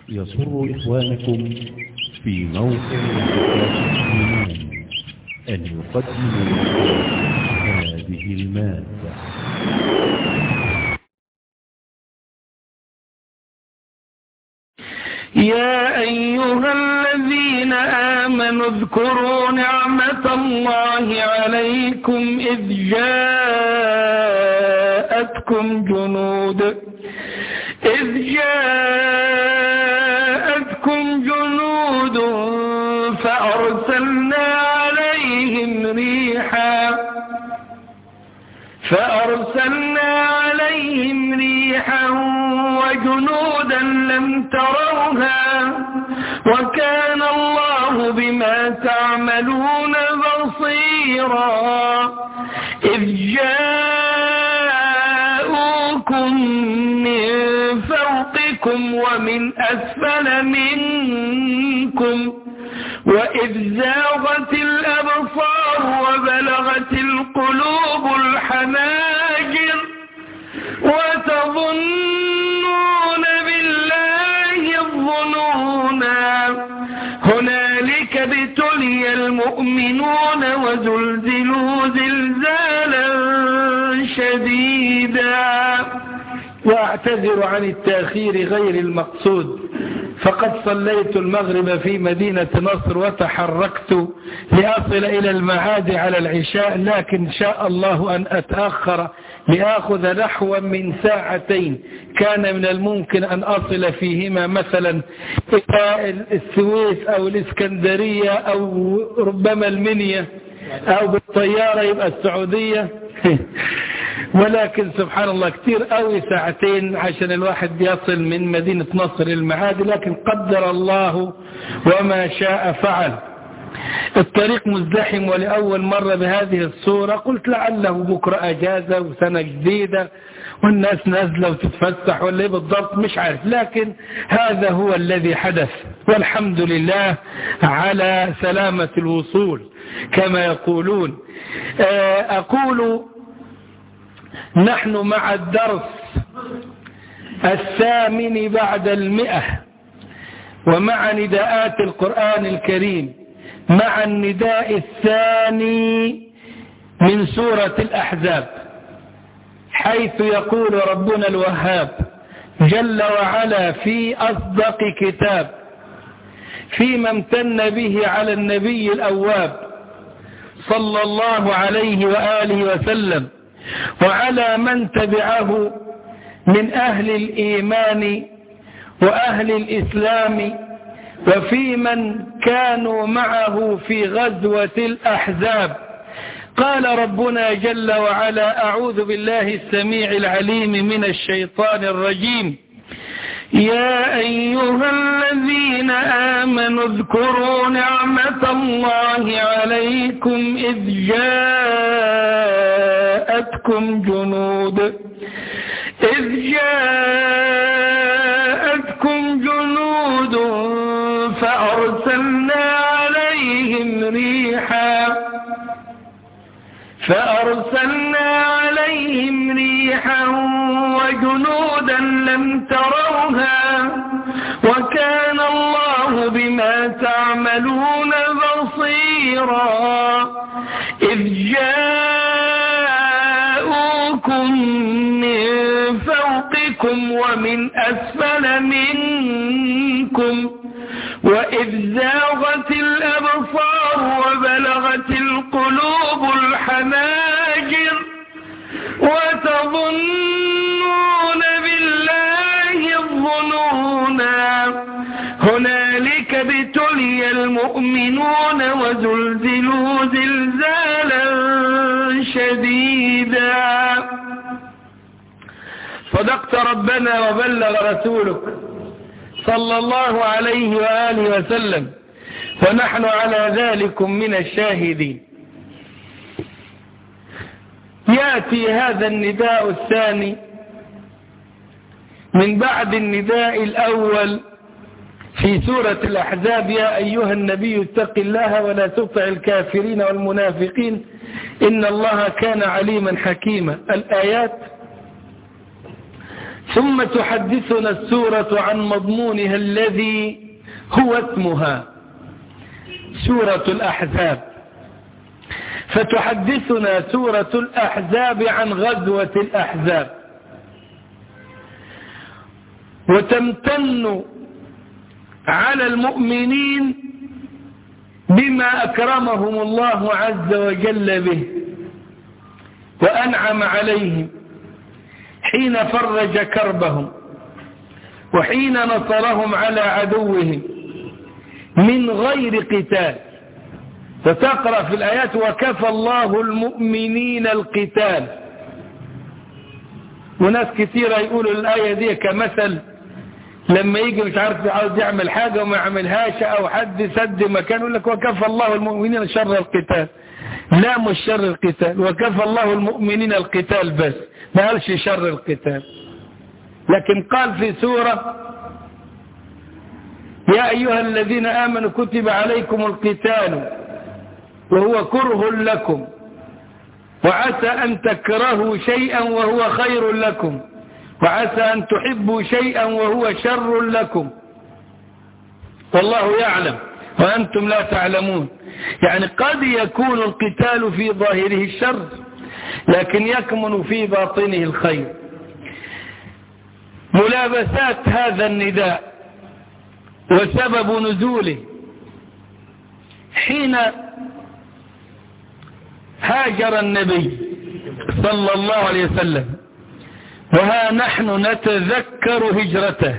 يسر إخوانكم في موقع الإيمان أن يقدموا لكم هذه المادة يا أيها الذين آمنوا اذكروا نعمة الله عليكم إذ جاءتكم جنود إذ جاءتكم جنود فأرسلنا عليهم ريحا فأرسلنا عليهم ريحا وجنودا لم تروها وكان الله بما تعملون بصيرا إذ جاءوكم من فوقكم ومن أسفل منكم وإذ زاغت الأبصار وبلغت القلوب الحناجر وتظنون بالله الظنونا هنالك ابتلي المؤمنون وزلزلوا زلزالا شديدا واعتذر عن التأخير غير المقصود فقد صليت المغرب في مدينة نصر وتحركت لأصل إلى المعاد على العشاء لكن شاء الله أن أتأخر لآخذ نحو من ساعتين كان من الممكن أن أصل فيهما مثلا إلى السويس أو الإسكندرية أو ربما المنيا أو بالطيارة يبقى السعودية ولكن سبحان الله كتير قوي ساعتين عشان الواحد يصل من مدينة نصر المعاد لكن قدر الله وما شاء فعل الطريق مزدحم ولأول مرة بهذه الصورة قلت لعله بكرة أجازة وسنة جديدة والناس نازلة وتتفسح ولا بالضبط مش عارف لكن هذا هو الذي حدث والحمد لله على سلامة الوصول كما يقولون أقول نحن مع الدرس الثامن بعد المئة ومع نداءات القرآن الكريم مع النداء الثاني من سورة الأحزاب حيث يقول ربنا الوهاب جل وعلا في أصدق كتاب فيما امتن به على النبي الأواب صلى الله عليه وآله وسلم وعلى من تبعه من أهل الإيمان وأهل الإسلام وفي من كانوا معه في غزوة الأحزاب قال ربنا جل وعلا أعوذ بالله السميع العليم من الشيطان الرجيم يا أيها الذين آمنوا اذكروا نعمة الله عليكم إذ جاءتكم جنود إذ جاءتكم جنود فأرسلنا عليهم ريحا فأرسلنا عليهم ريحا وجنودا لم تروها وكان الله بما تعملون بصيرا إذ جاءوكم من فوقكم ومن أسفل منكم وإذ زاغت الأبصار وبلغت القلوب الحناجر وتظنون بالله الظنونا هنالك ابتلي المؤمنون وزلزلوا زلزالا شديدا صدقت ربنا وبلغ رسولك صلى الله عليه وآله وسلم ونحن على ذلك من الشاهدين يأتي هذا النداء الثاني من بعد النداء الأول في سورة الأحزاب يا أيها النبي اتق الله ولا تطع الكافرين والمنافقين إن الله كان عليما حكيما الآيات ثم تحدثنا السورة عن مضمونها الذي هو اسمها سورة الأحزاب فتحدثنا سورة الأحزاب عن غزوة الأحزاب وتمتن على المؤمنين بما أكرمهم الله عز وجل به وأنعم عليهم حين فرج كربهم وحين نصرهم على عدوهم من غير قتال وتقرأ في الآيات وكفى الله المؤمنين القتال وناس كثيرة يقولوا الآية دي كمثل لما يجي مش عارف عاوز يعمل حاجة وما يعملهاش او حد سد مكان يقول لك وكفى الله المؤمنين شر القتال لا مش شر القتال وكفى الله المؤمنين القتال بس ما قالش شر القتال لكن قال في سورة يا أيها الذين آمنوا كتب عليكم القتال وهو كره لكم وعسى أن تكرهوا شيئا وهو خير لكم وعسى أن تحبوا شيئا وهو شر لكم والله يعلم وأنتم لا تعلمون يعني قد يكون القتال في ظاهره الشر لكن يكمن في باطنه الخير ملابسات هذا النداء وسبب نزوله حين هاجر النبي صلى الله عليه وسلم وها نحن نتذكر هجرته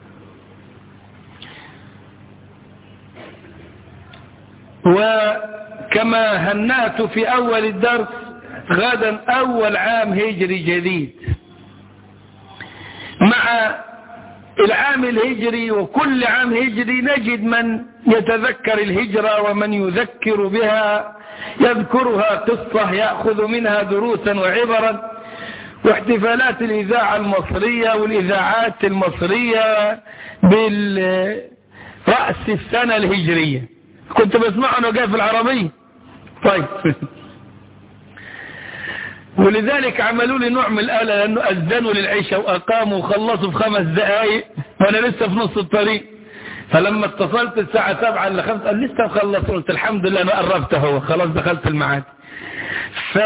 وكما هنأت في أول الدرس غدا أول عام هجري جديد مع العام الهجري وكل عام هجري نجد من يتذكر الهجرة ومن يذكر بها يذكرها قصة يأخذ منها دروسا وعبرا واحتفالات الإذاعة المصرية والإذاعات المصرية بالرأس السنة الهجرية كنت بسمعه أنا جاي في العربية طيب ولذلك عملوا لي نوع من الآلة لأنه أذنوا للعيشة وأقاموا وخلصوا في خمس دقايق وأنا لسه في نص الطريق فلما اتصلت الساعة سبعة إلا خمسة قال لسه مخلص قلت الحمد لله أنا قربت هو خلاص دخلت الميعاد ف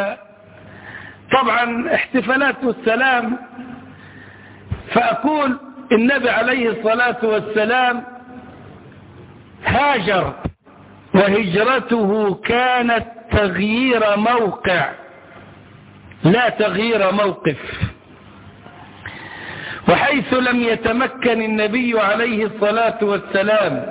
طبعا احتفالات السلام فأقول النبي عليه الصلاة والسلام هاجر وهجرته كانت تغيير موقع لا تغيير موقف وحيث لم يتمكن النبي عليه الصلاة والسلام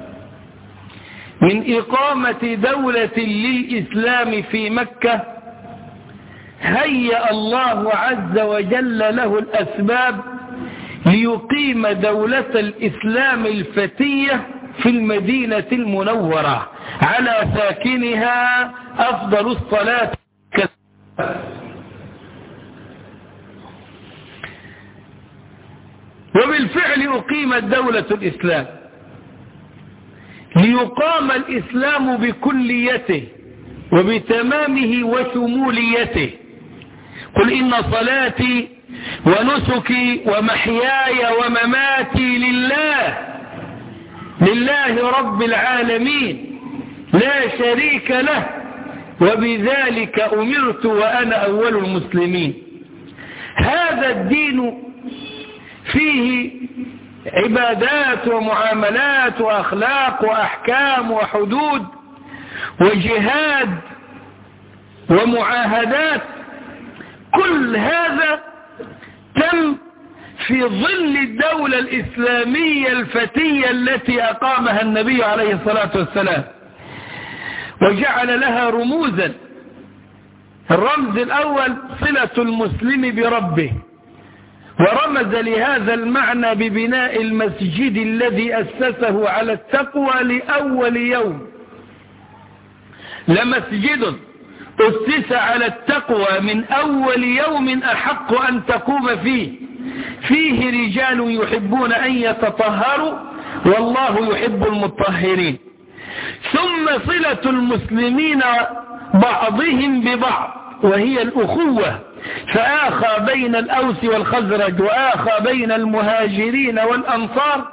من إقامة دولة للإسلام في مكة هيأ الله عز وجل له الأسباب ليقيم دولة الإسلام الفتية في المدينة المنورة على ساكنها أفضل الصلاة وبالفعل أقيمت دولة الإسلام ليقام الإسلام بكليته وبتمامه وشموليته قل إن صلاتي ونسكي ومحياي ومماتي لله لله رب العالمين لا شريك له وبذلك أمرت وأنا أول المسلمين هذا الدين فيه عبادات ومعاملات وأخلاق وأحكام وحدود وجهاد ومعاهدات كل هذا تم في ظل الدولة الإسلامية الفتية التي أقامها النبي عليه الصلاة والسلام وجعل لها رموزا الرمز الأول صلة المسلم بربه ورمز لهذا المعنى ببناء المسجد الذي أسسه على التقوى لأول يوم لمسجد أسس على التقوى من أول يوم أحق أن تقوم فيه فيه رجال يحبون أن يتطهروا والله يحب المطهرين ثم صلة المسلمين بعضهم ببعض وهي الأخوة فآخى بين الأوس والخزرج وآخى بين المهاجرين والأنصار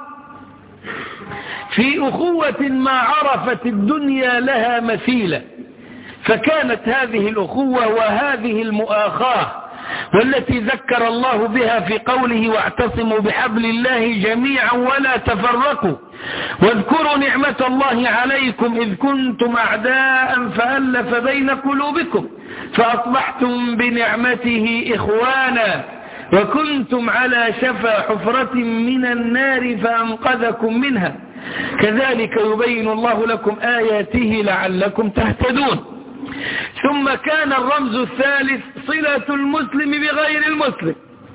في أخوة ما عرفت الدنيا لها مثيلة فكانت هذه الأخوة وهذه المؤاخاة والتي ذكر الله بها في قوله واعتصموا بحبل الله جميعا ولا تفرقوا واذكروا نعمة الله عليكم إذ كنتم أعداء فألف بين قلوبكم فأصبحتم بنعمته إخوانا وكنتم على شفا حفرة من النار فأنقذكم منها كذلك يبين الله لكم آياته لعلكم تهتدون ثم كان الرمز الثالث صلة المسلم بغير المسلم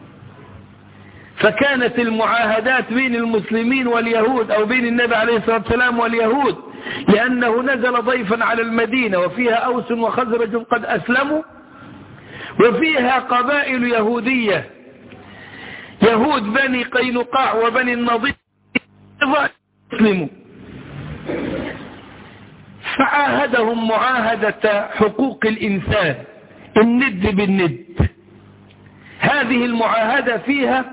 فكانت المعاهدات بين المسلمين واليهود أو بين النبي عليه الصلاة والسلام واليهود لأنه نزل ضيفا على المدينة وفيها أوس وخزرج قد أسلموا وفيها قبائل يهودية يهود بني قينقاع وبني النضير اسلموا فعاهدهم معاهدة حقوق الإنسان الند بالند هذه المعاهدة فيها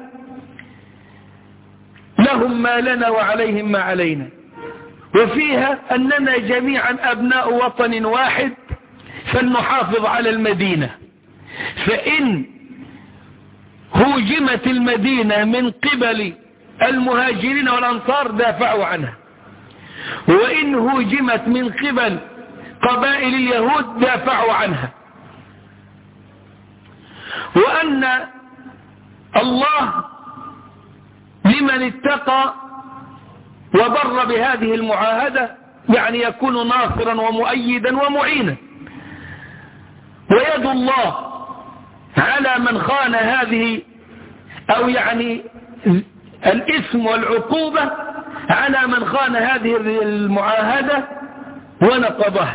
لهم ما لنا وعليهم ما علينا وفيها أننا جميعا أبناء وطن واحد فلنحافظ على المدينة فإن هوجمت المدينة من قبل المهاجرين والأنصار دافعوا عنها وإن هوجمت من قبل قبائل اليهود دافعوا عنها وأن الله لمن اتقى وبر بهذه المعاهدة يعني يكون ناصرا ومؤيدا ومعينا ويد الله على من خان هذه أو يعني الإثم والعقوبة على من خان هذه المعاهدة ونقضها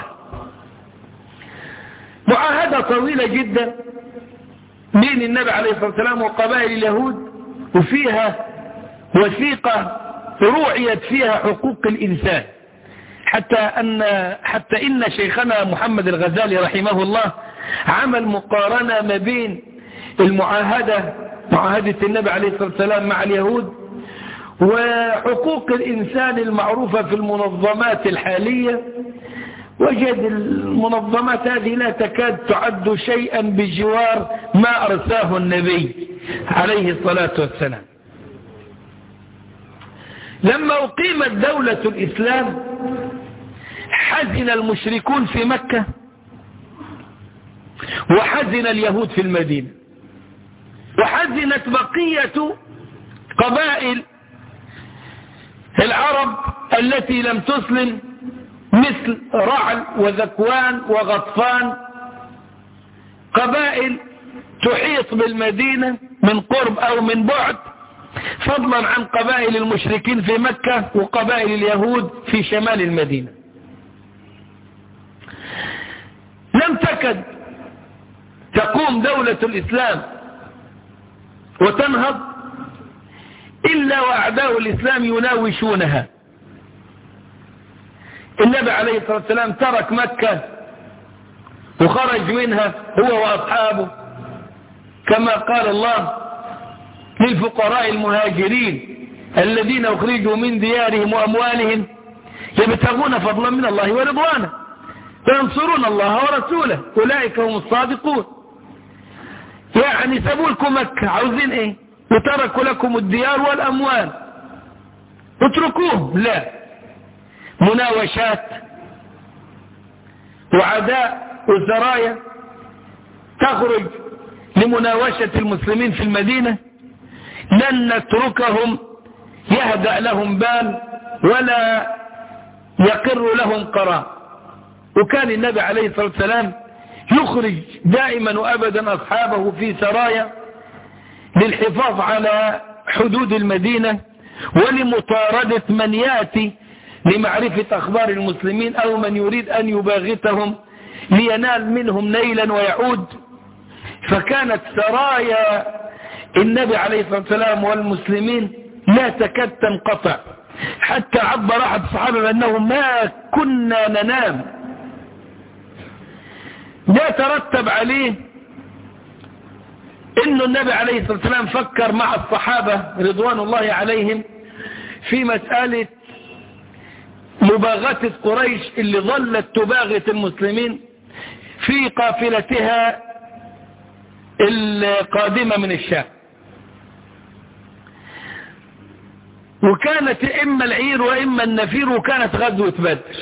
معاهدة طويلة جدا بين النبي عليه الصلاة والسلام وقبائل اليهود وفيها وثيقة روعيت فيها حقوق الإنسان حتى أن حتى إن شيخنا محمد الغزالي رحمه الله عمل مقارنة ما بين المعاهدة معاهدة النبي عليه الصلاة والسلام مع اليهود وحقوق الإنسان المعروفة في المنظمات الحالية وجد المنظمات هذه لا تكاد تعد شيئا بجوار ما أرساه النبي عليه الصلاة والسلام لما أقيمت دولة الإسلام حزن المشركون في مكة وحزن اليهود في المدينة وحزنت بقية قبائل العرب التي لم تسلم مثل رعل وذكوان وغطفان قبائل تحيط بالمدينة من قرب أو من بعد فضلا عن قبائل المشركين في مكة وقبائل اليهود في شمال المدينة لم تكد تقوم دولة الإسلام وتنهض إلا وأعداء الإسلام يناوشونها النبي عليه الصلاة والسلام ترك مكة وخرج منها هو وأصحابه كما قال الله للفقراء المهاجرين الذين أخرجوا من ديارهم وأموالهم يبتغون فضلا من الله ورضوانه وينصرون الله ورسوله أولئك هم الصادقون يعني سابوا لكم مكة عاوزين ايه وتركوا لكم الديار والأموال اتركوه لا مناوشات وعداء وسرايا تخرج لمناوشة المسلمين في المدينة لن نتركهم يهدأ لهم بال ولا يقر لهم قرار وكان النبي عليه الصلاة والسلام يخرج دائما وأبدا أصحابه في سرايا للحفاظ على حدود المدينة ولمطاردة من يأتي لمعرفة أخبار المسلمين أو من يريد أن يباغتهم لينال منهم نيلا ويعود فكانت سرايا النبي عليه الصلاة والسلام والمسلمين لا تكاد تنقطع حتى عبر أحد الصحابة بأنه ما كنا ننام لا ترتب عليه انه النبي عليه الصلاة والسلام فكر مع الصحابة رضوان الله عليهم في مسألة مباغتة قريش اللي ظلت تباغت المسلمين في قافلتها القادمة من الشام وكانت إما العير وإما النفير وكانت غزوة بدر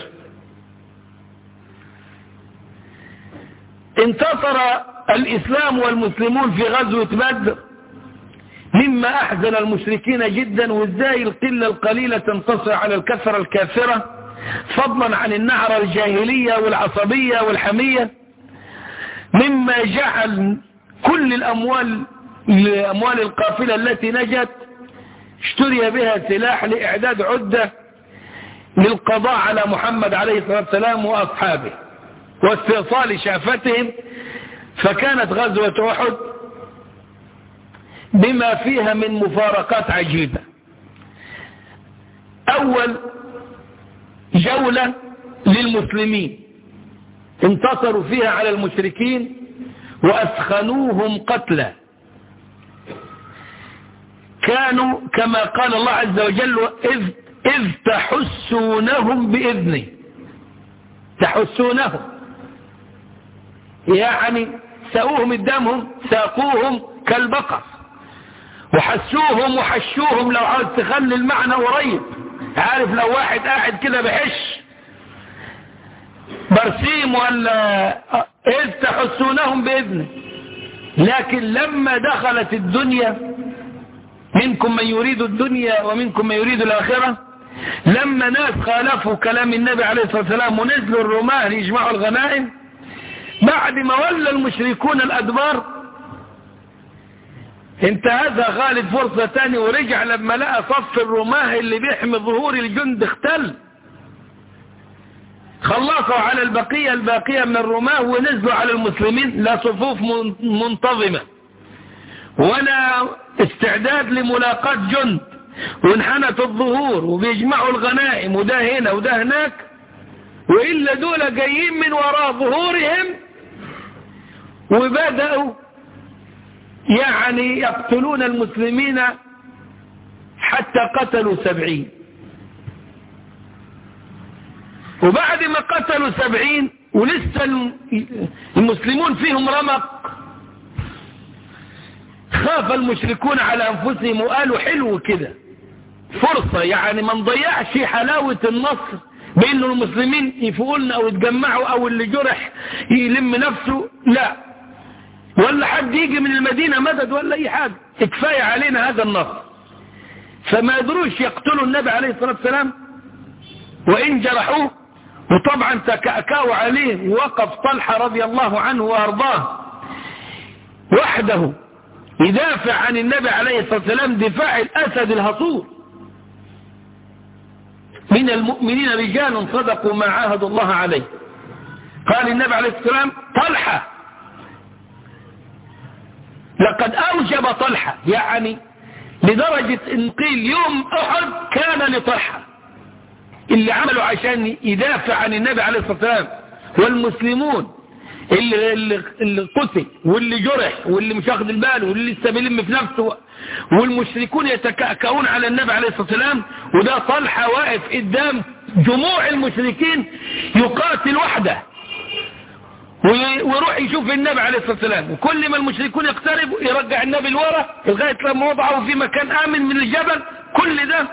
انتصر الإسلام والمسلمون في غزوة بدر مما أحزن المشركين جدا وازاي القلة القليلة تنتصر على الكثرة الكافرة فضلا عن النعرة الجاهلية والعصبية والحمية مما جعل كل الأموال لأموال القافلة التي نجت اشتري بها سلاح لإعداد عدة للقضاء على محمد عليه الصلاة والسلام وأصحابه واستئصال شافتهم فكانت غزوة أحد بما فيها من مفارقات عجيبة أول جولة للمسلمين انتصروا فيها على المشركين وأسخنوهم قتلا كانوا كما قال الله عز وجل إذ, إذ تحسونهم بإذنه تحسونهم يعني سأوهم قدامهم ساقوهم كالبقر وحسوهم وحشوهم لو عاوز تخلي المعنى قريب عارف لو واحد قاعد كده بحش برسيم ولا إذ تحسونهم بإذنه لكن لما دخلت الدنيا منكم من يريد الدنيا ومنكم من يريد الآخرة لما ناس خالفوا كلام النبي عليه الصلاة والسلام ونزلوا الرماه ليجمعوا الغنائم بعد ما ولى المشركون الأدبار انتهزها خالد فرصة تاني ورجع لما لقى صف الرماه اللي بيحمي ظهور الجند اختل خلصوا على البقية الباقية من الرماه ونزلوا على المسلمين لا صفوف منتظمة ولا استعداد لملاقاة جند وانحنت الظهور وبيجمعوا الغنائم وده هنا وده هناك وإلا دول جايين من وراء ظهورهم وبدأوا يعني يقتلون المسلمين حتى قتلوا سبعين وبعد ما قتلوا سبعين ولسه المسلمون فيهم رمق خاف المشركون على أنفسهم وقالوا حلو كده فرصة يعني ما نضيعش حلاوة النصر بأنه المسلمين يفقولنا أو يتجمعوا أو اللي جرح يلم نفسه لا ولا حد يجي من المدينة مدد ولا أي حاجة كفاية علينا هذا النصر فما يدروش يقتلوا النبي عليه الصلاة والسلام وإن جرحوه وطبعا تكأكاوا عليه ووقف طلحة رضي الله عنه وأرضاه وحده يدافع عن النبي عليه الصلاة والسلام دفاع الأسد الهصور من المؤمنين رجال صدقوا ما عاهدوا الله عليه قال النبي عليه الصلاة والسلام طلحة لقد أوجب طلحة يعني لدرجة ان قيل يوم أحد كان لطلحة اللي عملوا عشان يدافع عن النبي عليه الصلاة والسلام والمسلمون اللي, اللي, اللي قتل واللي جرح واللي مش واخد البال واللي لسه بيلم في نفسه والمشركون يتكأكؤون على النبي عليه الصلاة والسلام وده طلحة واقف قدام جموع المشركين يقاتل وحده ويروح يشوف النبي عليه الصلاة والسلام وكل ما المشركون يقتربوا يرجع النبي لورا لغاية لما وضعه في مكان آمن من الجبل كل ده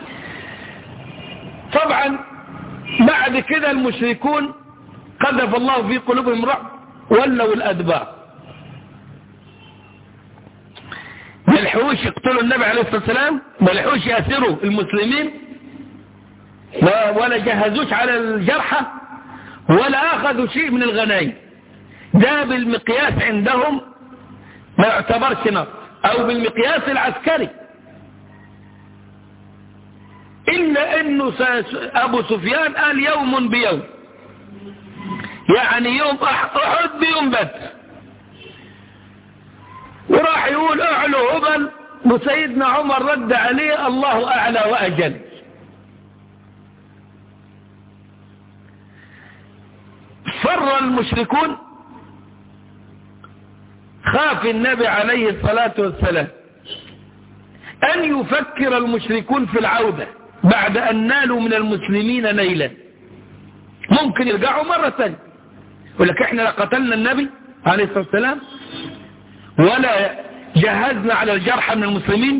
طبعا بعد كده المشركون قذف الله في قلوبهم رعب ولوا الأدبار ما لحقوش يقتلوا النبي عليه الصلاة والسلام ما لحقوش يأسروا المسلمين ولا جهزوش على الجرحى ولا أخذوا شيء من الغنائم ده بالمقياس عندهم ما يعتبرش نصر أو بالمقياس العسكري إلا أنه أبو سفيان قال يوم بيوم يعني يوم أحد بيوم بدر وراح يقول اعلو هبل وسيدنا عمر رد عليه الله أعلى وأجل فر المشركون خاف النبي عليه الصلاة والسلام أن يفكر المشركون في العودة بعد أن نالوا من المسلمين نيلا ممكن يرجعوا مرة ثانية يقول لك احنا لا قتلنا النبي عليه الصلاة والسلام ولا جهزنا على الجرحى من المسلمين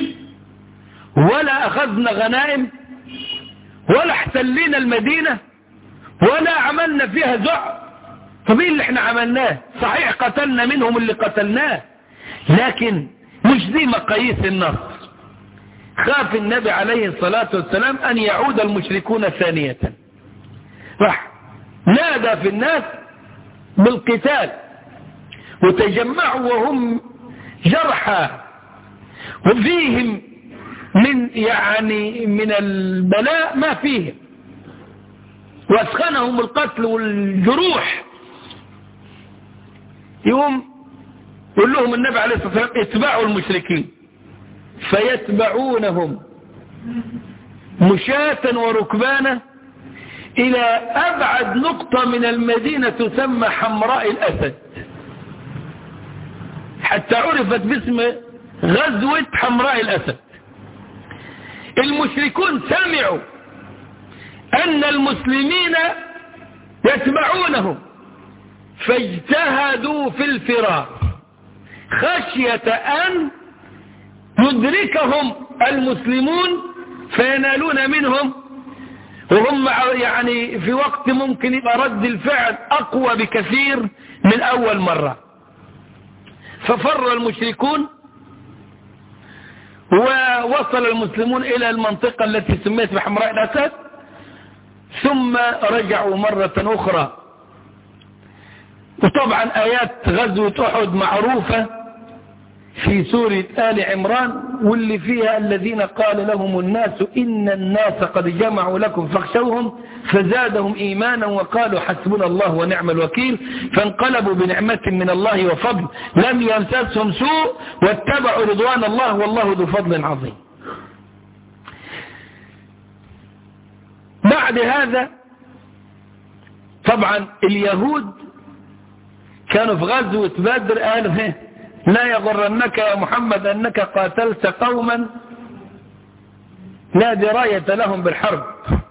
ولا أخذنا غنائم ولا احتلينا المدينة ولا عملنا فيها زع طب ايه اللي احنا عملناه صحيح قتلنا منهم اللي قتلناه لكن مش دي مقاييس النصر خاف النبي عليه الصلاة والسلام أن يعود المشركون ثانية راح نادى في الناس بالقتال وتجمعوا وهم جرحى وفيهم من يعني من البلاء ما فيهم واسخنهم القتل والجروح يوم يقول لهم النبي عليه الصلاة والسلام اتبعوا المشركين فيتبعونهم مشاة وركبانا إلى أبعد نقطة من المدينة تسمى حمراء الأسد حتى عرفت باسم غزوة حمراء الأسد المشركون سمعوا أن المسلمين يتبعونهم فاجتهدوا في الفرار خشية أن يدركهم المسلمون فينالون منهم وهم يعني في وقت ممكن يبقى رد الفعل أقوى بكثير من أول مرة ففر المشركون ووصل المسلمون إلى المنطقة التي سميت بحمراء الأسد ثم رجعوا مرة أخرى وطبعا آيات غزوة أحد معروفة في سورة آل عمران واللي فيها الذين قال لهم الناس إن الناس قد جمعوا لكم فاخشوهم فزادهم إيمانا وقالوا حسبنا الله ونعم الوكيل فانقلبوا بنعمة من الله وفضل لم يمسسهم سوء واتبعوا رضوان الله والله ذو فضل عظيم بعد هذا طبعا اليهود كانوا في غزوة بدر قالوا لا يغرنك يا محمد أنك قاتلت قوما لا دراية لهم بالحرب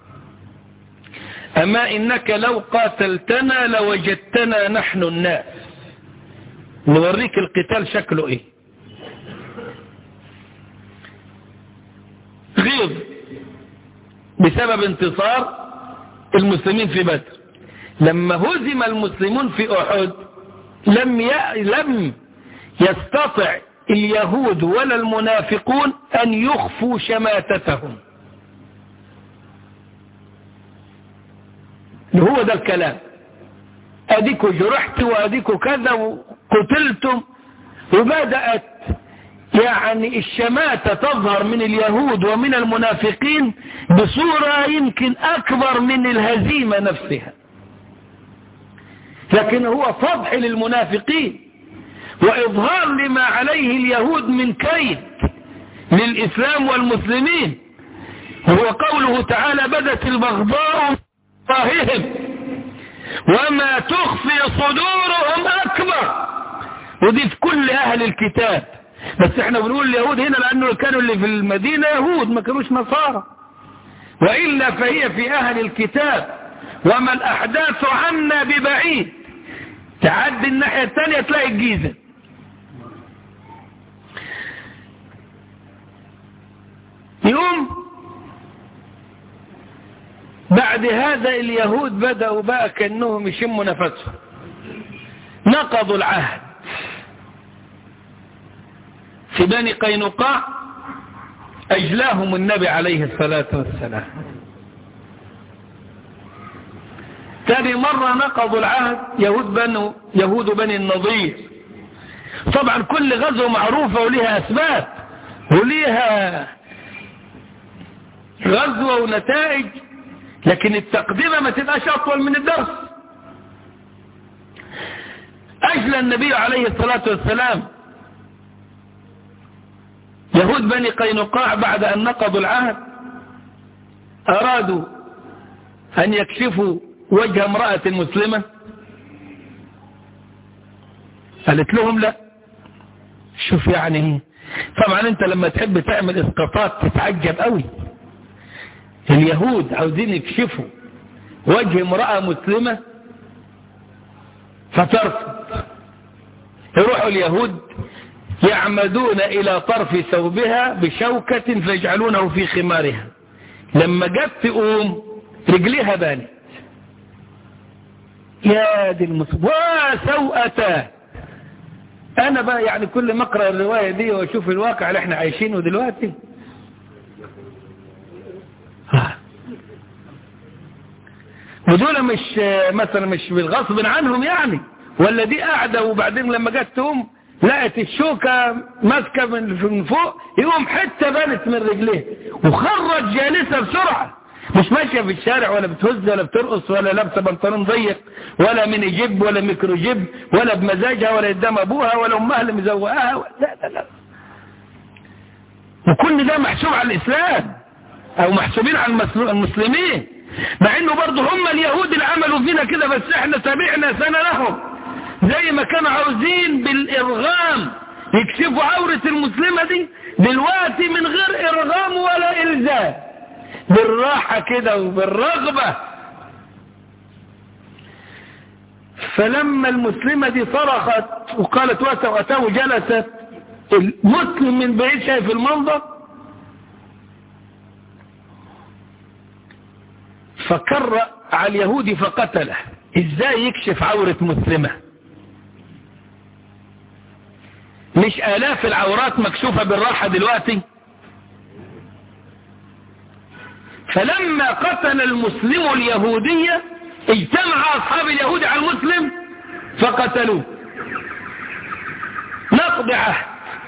أما إنك لو قاتلتنا لوجدتنا نحن الناس نوريك القتال شكله إيه غيظ بسبب انتصار المسلمين في بدر لما هزم المسلمون في أحد لم ي... لم يستطع اليهود ولا المنافقون أن يخفوا شماتتهم هو ده الكلام أديكوا جرحت وأديكوا كذا وقتلتم وبدأت يعني الشماتة تظهر من اليهود ومن المنافقين بصورة يمكن أكبر من الهزيمة نفسها لكن هو فضح للمنافقين وإظهار لما عليه اليهود من كيد للإسلام والمسلمين هو قوله تعالى بدت البغضاء طاههم وما تخفي صدورهم أكبر ودي في كل أهل الكتاب بس احنا بنقول اليهود هنا لأنه كانوا اللي في المدينة يهود ما كانوش نصارى وإلا فهي في أهل الكتاب وما الأحداث عنا ببعيد تعدي الناحية الثانية تلاقي الجيزة يوم بعد هذا اليهود بدأوا بقى كأنهم يشموا نفسهم نقضوا العهد في بني قينقاع أجلاهم النبي عليه الصلاة والسلام ثاني مرة نقضوا العهد يهود بنو يهود بني النضير طبعا كل غزوة معروفة وليها أسباب وليها غزوة ونتائج لكن التقدمة ما تبقاش أطول من الدرس أجل النبي عليه الصلاة والسلام يهود بني قينقاع بعد أن نقضوا العهد أرادوا أن يكشفوا وجه امرأة مسلمة قالت لهم لا شوف يعني ايه طبعا انت لما تحب تعمل اسقاطات تتعجب قوي اليهود عاوزين يكشفوا وجه امرأة مسلمة فترفض يروحوا اليهود يعمدون الى طرف ثوبها بشوكة فيجعلونه في خمارها لما جت تقوم رجليها بانت يا دي المصيبة وسوءتا انا بقى يعني كل ما اقرا الرواية دي واشوف الواقع اللي احنا عايشينه دلوقتي ودول مش مثلا مش بالغصب عنهم يعني ولا دي قاعدة وبعدين لما جت تقوم لقت الشوكة ماسكة من فوق يقوم حتة بانت من رجليه وخرج جالسة بسرعة مش ماشية في الشارع ولا بتهز ولا بترقص ولا لابسة بنطلون ضيق ولا ميني جيب ولا ميكرو جيب ولا بمزاجها ولا قدام ابوها ولا امها اللي مزوقاها لا لا لا وكل ده محسوب على الاسلام او محسوبين على المسلمين مع انه برضه هم اليهود اللي عملوا فينا كده بس احنا تابعنا سنة لهم زي ما كانوا عاوزين بالارغام يكشفوا عورة المسلمة دي دلوقتي من غير ارغام ولا الزام بالراحة كده وبالرغبة فلما المسلمة دي صرخت وقالت وأتاه جلست المسلم من بعيد شايف المنظر فكر على اليهودي فقتله ازاي يكشف عورة مسلمة مش آلاف العورات مكشوفة بالراحة دلوقتي فلما قتل المسلم اليهودية اجتمع أصحاب اليهود على المسلم فقتلوه نقض عهد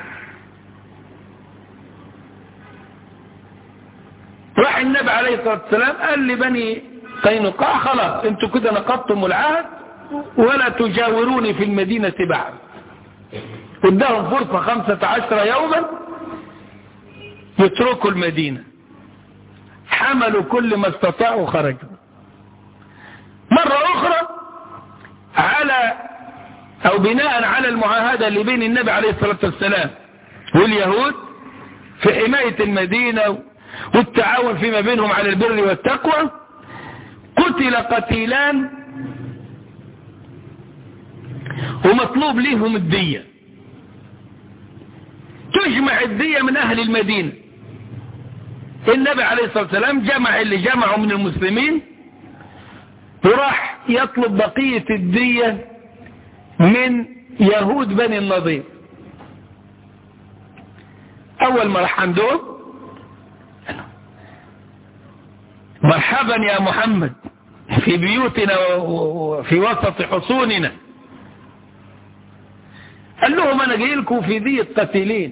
راح النبي عليه الصلاة والسلام قال لبني قينقاع خلاص انتوا كده نقضتم العهد ولا تجاوروني في المدينة بعد اداهم فرصة خمسة عشر يوما يتركوا المدينة حملوا كل ما استطاعوا خرجوا مرة أخرى على أو بناء على المعاهدة اللي بين النبي عليه الصلاة والسلام واليهود في حماية المدينة والتعاون فيما بينهم على البر والتقوى قتل قتيلان ومطلوب لهم الدية تجمع الدية من أهل المدينة النبي عليه الصلاة والسلام جمع اللي جمعوا من المسلمين وراح يطلب بقية الدية من يهود بني النضير أول ما راح عندهم مرحبا يا محمد في بيوتنا وفي وسط حصوننا قال لهم أنا جاي لكم في دية قتيلين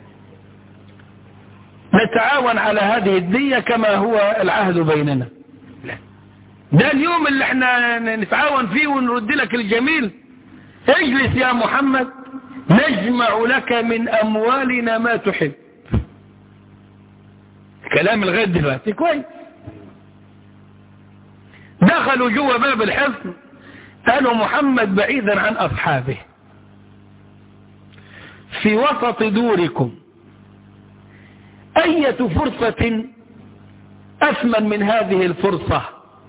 نتعاون على هذه الدية كما هو العهد بيننا ده اليوم اللي احنا نتعاون فيه ونرد لك الجميل اجلس يا محمد نجمع لك من أموالنا ما تحب كلام لغاية دلوقتي كويس دخلوا جوا باب الحصن قالوا محمد بعيدا عن أصحابه في وسط دوركم أية فرصة أثمن من هذه الفرصة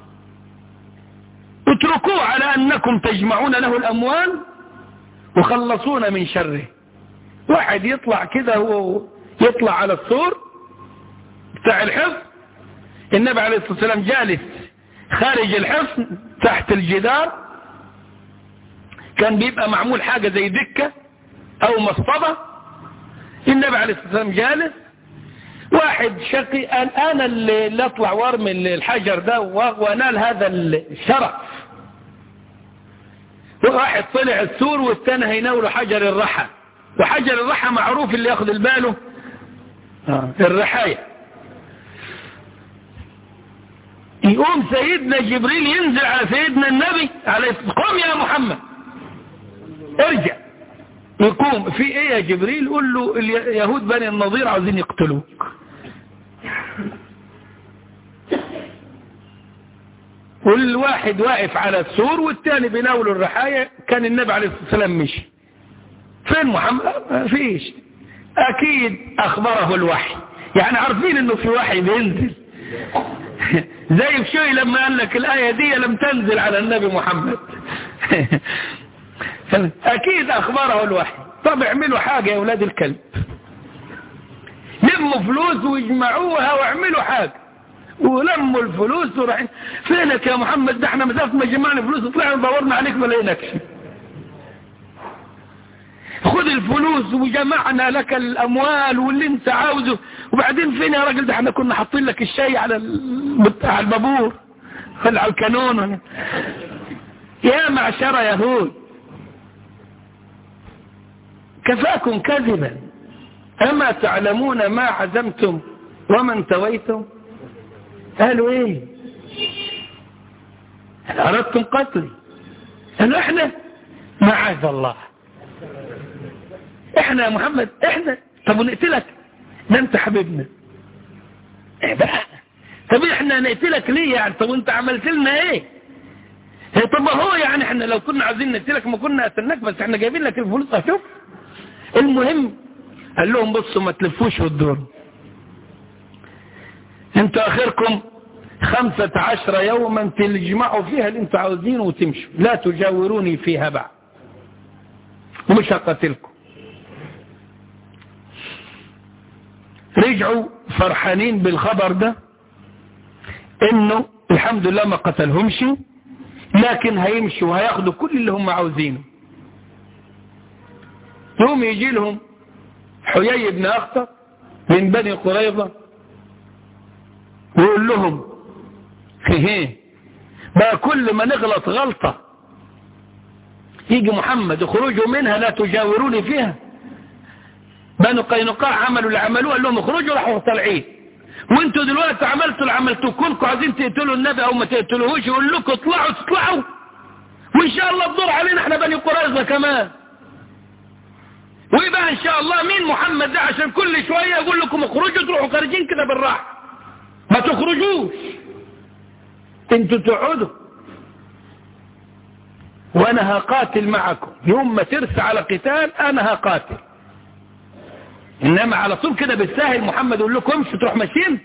اتركوه على أنكم تجمعون له الأموال وخلصون من شره واحد يطلع كده هو يطلع على السور بتاع الحصن النبي عليه الصلاة والسلام جالس خارج الحصن تحت الجدار كان بيبقى معمول حاجة زي دكة او مصطبة النبي عليه الصلاة والسلام جالس واحد شقي قال انا اللي اطلع وارمي الحجر ده وانال هذا الشرف واحد طلع السور والثاني هيناوله حجر الرحى وحجر الرحى معروف اللي ياخذ الباله الرحاية يقوم سيدنا جبريل ينزل على سيدنا النبي عليه قم يا محمد ارجع يقوم في ايه يا جبريل قول له اليهود بني النظير عاوزين يقتلوك والواحد واقف على السور والتاني بيناول الرحاية كان النبي عليه الصلاة والسلام مشي فين محمد ما فيش اكيد اخبره الوحي يعني عارفين انه في وحي بينزل زي بشوي لما قال لك الآية دي لم تنزل على النبي محمد أكيد أخبره الوحي طب اعملوا حاجة يا أولاد الكلب لموا فلوس واجمعوها واعملوا حاجة ولموا الفلوس وراح فينك يا محمد ده احنا مسافة ما جمعنا فلوس طلعنا دورنا عليك ما لقيناكش خذ الفلوس وجمعنا لك الاموال واللي انت عاوزه وبعدين فين يا راجل ده احنا كنا حاطين لك الشاي على بتاع البابور على الكانون يا معشر يهود كفاكم كذبا أما تعلمون ما عزمتم وما انتويتم قالوا ايه أردتم قتلي قالوا احنا معاذ الله احنا يا محمد احنا طب ونقتلك ده انت حبيبنا ايه بقى طب احنا نقتلك ليه يعني طب وانت عملت لنا ايه هي طب هو يعني احنا لو كنا عايزين نقتلك ما كنا قتلناك بس احنا جايبين لك الفلوس اشوف المهم قال لهم بصوا ما تلفوش وتدوروا انتوا اخركم خمسة عشر يوما تجمعوا فيها اللي انتوا عاوزينه وتمشوا لا تجاوروني فيها بعد ومش هقتلكم رجعوا فرحانين بالخبر ده انه الحمد لله ما قتلهمش لكن هيمشوا وهياخدوا كل اللي هم عاوزينه يوم يجي لهم حيي بن أخطر من بني قريظة ويقول لهم هيه بقى كل ما نغلط غلطة يجي محمد اخرجوا منها لا تجاوروني فيها بنو قينقاع عملوا اللي عملوه قال لهم اخرجوا راحوا طالعين وانتوا دلوقتي عملتوا اللي عملتوه كلكم عايزين تقتلوا النبي او ما تقتلوهوش يقول لكم اطلعوا تطلعوا وان شاء الله الدور علينا احنا بني قريظة كمان ويبقى ان شاء الله مين محمد ده عشان كل شوية يقول لكم اخرجوا تروحوا خارجين كده بالراحة ما تخرجوش انتوا تقعدوا وانا هقاتل معكم يوم ما ترسى على قتال انا هقاتل انما على طول كده بالساهل محمد يقول لكم امشوا تروح ماشيين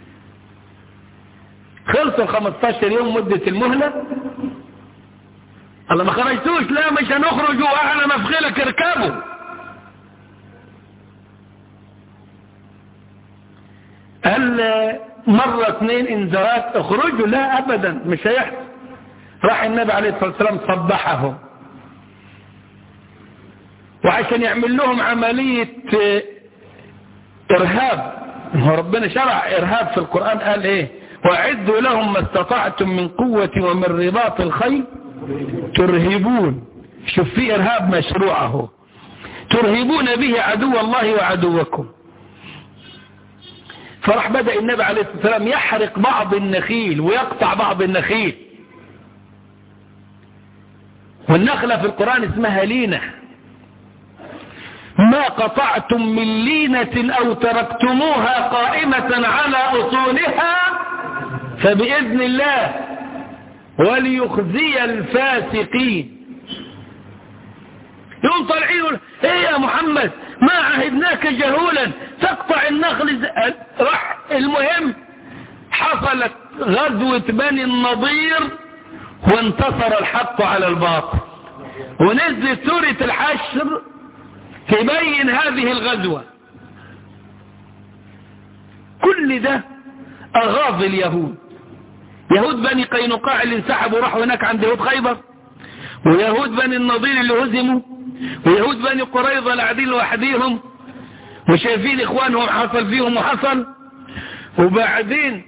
خلصوا 15 يوم مدة المهلة الله ما خرجتوش لا مش هنخرج واعلى مفخلك اركبوا قال مرة اثنين انذارات اخرجوا لا ابدا مش هيحصل راح النبي عليه الصلاة والسلام صبحهم وعشان يعمل لهم عملية ارهاب هو ربنا شرع ارهاب في القرآن قال ايه واعدوا لهم ما استطعتم من قوة ومن رباط الخيل ترهبون شوف في ارهاب مشروع اهو ترهبون به عدو الله وعدوكم فراح بدأ النبي عليه الصلاة والسلام يحرق بعض النخيل ويقطع بعض النخيل والنخلة في القرآن اسمها لينة ما قطعتم من لينة أو تركتموها قائمة على أصولها فبإذن الله وليخزي الفاسقين يوم طالعين ايه يا محمد ما عهدناك جهولا تقطع النخل راح المهم حصلت غزوة بني النضير وانتصر الحق على الباطل ونزلت سورة الحشر تبين هذه الغزوة كل ده أغاظ اليهود يهود بني قينقاع اللي انسحبوا راحوا هناك عند يهود خيبر ويهود بني النضير اللي هزموا ويهود بني قريظة العديل لوحديهم وشايفين اخوانهم حصل فيهم وحصل وبعدين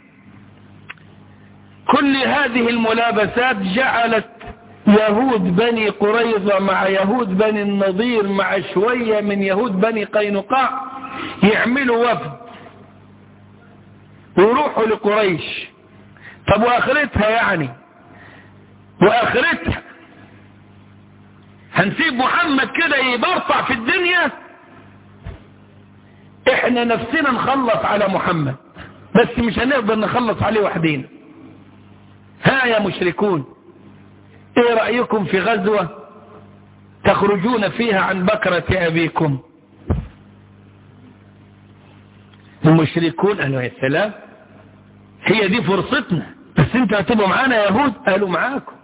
كل هذه الملابسات جعلت يهود بني قريظة مع يهود بني النضير مع شوية من يهود بني قينقاع يعملوا وفد ويروحوا لقريش طب واخرتها يعني واخرتها هنسيب محمد كده يبرطع في الدنيا احنا نفسنا نخلص على محمد بس مش هنقدر نخلص عليه وحدين ها يا مشركون ايه رأيكم في غزوة تخرجون فيها عن بكرة أبيكم المشركون قالوا يا سلام هي دي فرصتنا بس انتوا هتبقوا معانا يهود قالوا معاكم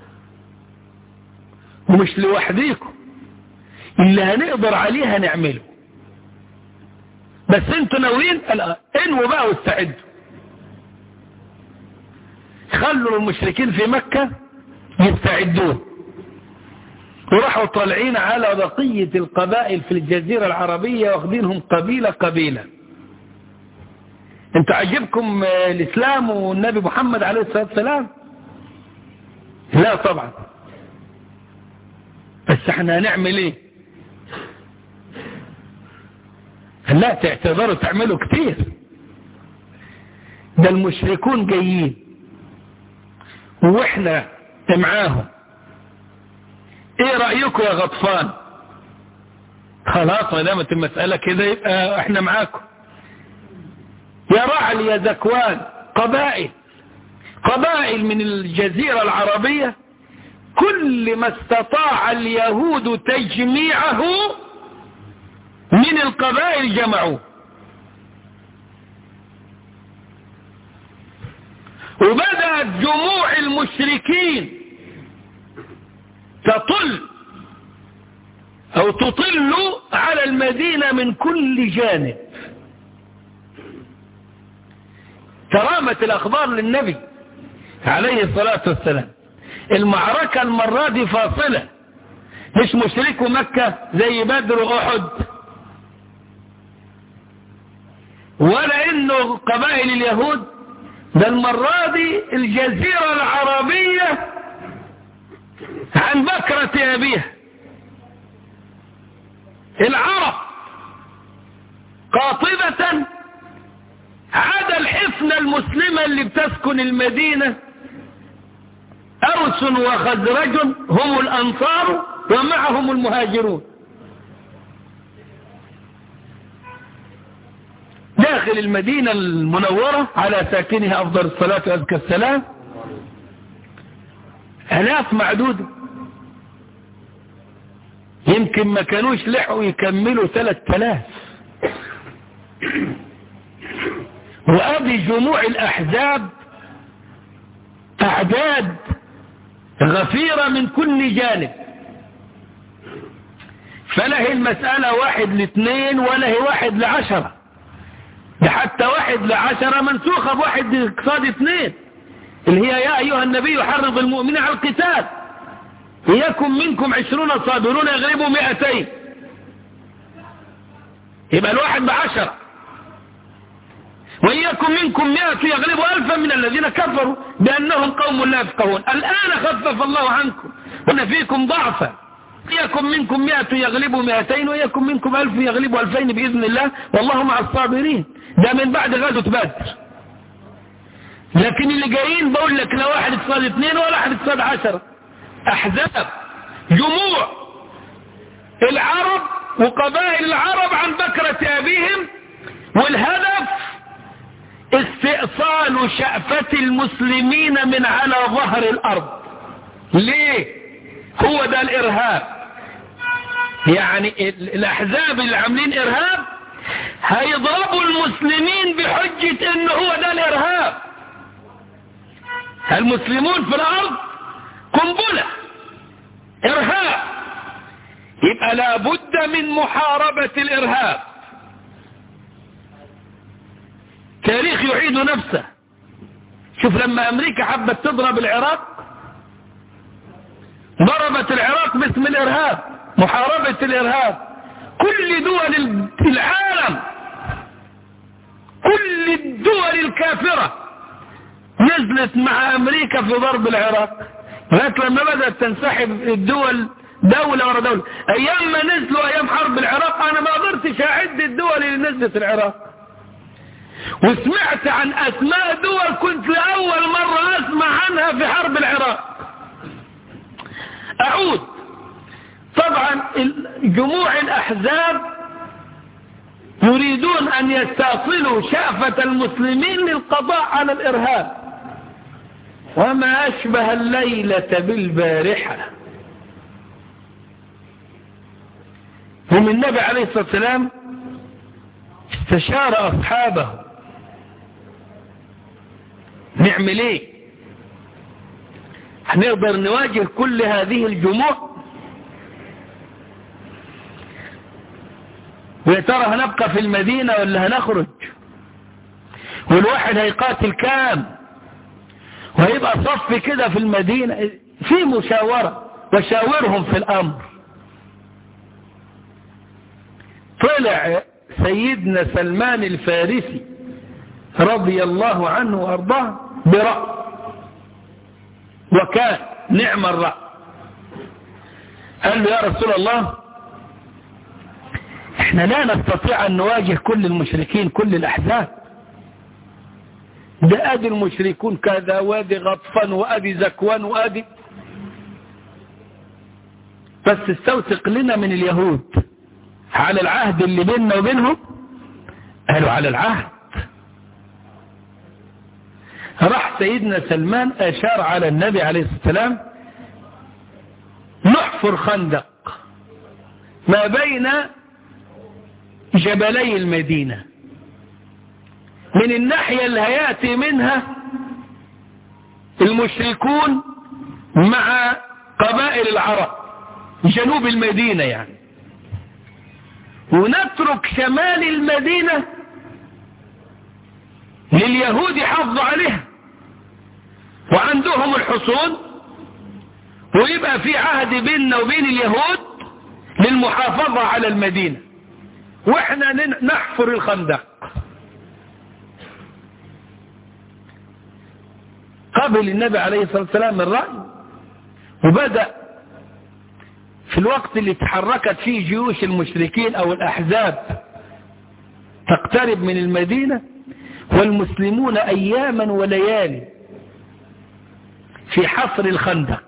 ومش لوحديكم اللي هنقدر عليه هنعمله بس انتوا ناويين انووا بقى واستعدوا خلوا المشركين في مكة يستعدون وراحوا طالعين على بقية القبائل في الجزيرة العربية واخدينهم قبيلة قبيلة انت عجبكم الاسلام والنبي محمد عليه الصلاة والسلام لا طبعا بس احنا هنعمل ايه لا تعتذروا تعملوا كتير ده المشركون جايين واحنا معاهم ايه رأيكم يا غطفان خلاص ما دامت المسألة كده يبقى احنا معاكم يا رعل يا زكوان قبائل قبائل من الجزيرة العربية كل ما استطاع اليهود تجميعه من القبائل جمعوه وبدأت جموع المشركين تطل أو تطل على المدينة من كل جانب ترامت الأخبار للنبي عليه الصلاة والسلام المعركة المرة دي فاصلة مش مشركوا مكة زي بدر وأحد ولا انه قبائل اليهود ده المرة دي الجزيرة العربية عن بكرة أبيها العرب قاطبة عدا الحفنة المسلمة اللي بتسكن المدينة أوس وخزرج هم الأنصار ومعهم المهاجرون داخل المدينة المنورة على ساكنها أفضل الصلاة وأزكى السلام ألاف معدودة يمكن ما كانوش لحقوا يكملوا ثلاث تلاف وأبي جموع الأحزاب أعداد غفيرة من كل جانب فلا هي المسألة واحد لاثنين ولا هي واحد لعشرة ده حتى واحد لعشرة منسوخة بواحد اقتصاد اثنين اللي هي يا أيها النبي حرض المؤمنين على القتال يكن منكم عشرون صابرون يغلبوا مئتين يبقى الواحد بعشرة وإياكم منكم مئة يغلبوا ألفا من الذين كفروا بأنهم قوم لا يفقهون الآن خفف الله عنكم وأن فيكم ضعفا يكن منكم مئة يغلبوا مئتين ويكن منكم ألف يغلبوا ألفين بإذن الله والله مع الصابرين ده من بعد غزوة بدر لكن اللي جايين بقول لك لا واحد اقتصاد اثنين ولا واحد اقتصاد عشرة أحزاب جموع العرب وقبائل العرب عن بكرة أبيهم والهدف استئصال شأفة المسلمين من على ظهر الأرض ليه هو ده الإرهاب يعني الأحزاب اللي عاملين إرهاب هيضربوا المسلمين بحجة إن هو ده الإرهاب المسلمون في الأرض قنبلة إرهاب يبقى لابد من محاربة الإرهاب تاريخ يعيد نفسه شوف لما أمريكا حبت تضرب العراق ضربت العراق باسم الإرهاب محاربة الإرهاب كل دول العالم كل الدول الكافرة نزلت مع أمريكا في ضرب العراق لغاية لما بدأت تنسحب الدول دولة ورا دولة أيام ما نزلوا أيام حرب العراق أنا ما قدرتش أعد الدول اللي نزلت العراق وسمعت عن أسماء دول كنت لأول مرة أسمع عنها في حرب العراق أعود طبعا جموع الأحزاب يريدون أن يستأصلوا شأفة المسلمين للقضاء على الإرهاب وما أشبه الليلة بالبارحة هم النبي عليه الصلاة والسلام استشار أصحابه نعمل ايه هنقدر نواجه كل هذه الجموع ويا ترى هنبقى في المدينة ولا هنخرج والواحد هيقاتل كام وهيبقى صف كده في المدينة في مشاورة وشاورهم في الأمر طلع سيدنا سلمان الفارسي رضي الله عنه وأرضاه برأي وكان نعم الرأي قال له يا رسول الله احنا لا نستطيع أن نواجه كل المشركين كل الأحزاب ده ادي المشركون كذا وادي غطفان وادي زكوان وادي بس استوثق لنا من اليهود على العهد اللي بيننا وبينهم قالوا على العهد راح سيدنا سلمان أشار على النبي عليه الصلاة والسلام نحفر خندق ما بين جبلي المدينة من الناحية اللي هيأتي منها المشركون مع قبائل العرب جنوب المدينة يعني ونترك شمال المدينة لليهود يحافظوا عليها وعندهم الحصون ويبقى في عهد بيننا وبين اليهود للمحافظة على المدينة واحنا نحفر الخندق قبل النبي عليه الصلاة والسلام الرأي وبدأ في الوقت اللي تحركت فيه جيوش المشركين أو الأحزاب تقترب من المدينة والمسلمون أياما وليالي في حفر الخندق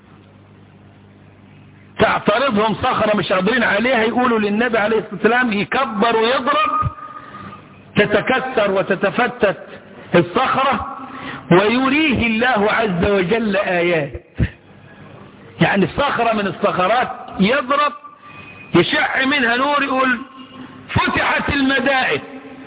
تعترضهم صخرة مش قادرين عليها يقولوا للنبي عليه الصلاة والسلام يكبر ويضرب تتكسر وتتفتت الصخرة ويريه الله عز وجل آيات يعني الصخرة من الصخرات يضرب يشع منها نور يقول فتحت المدائن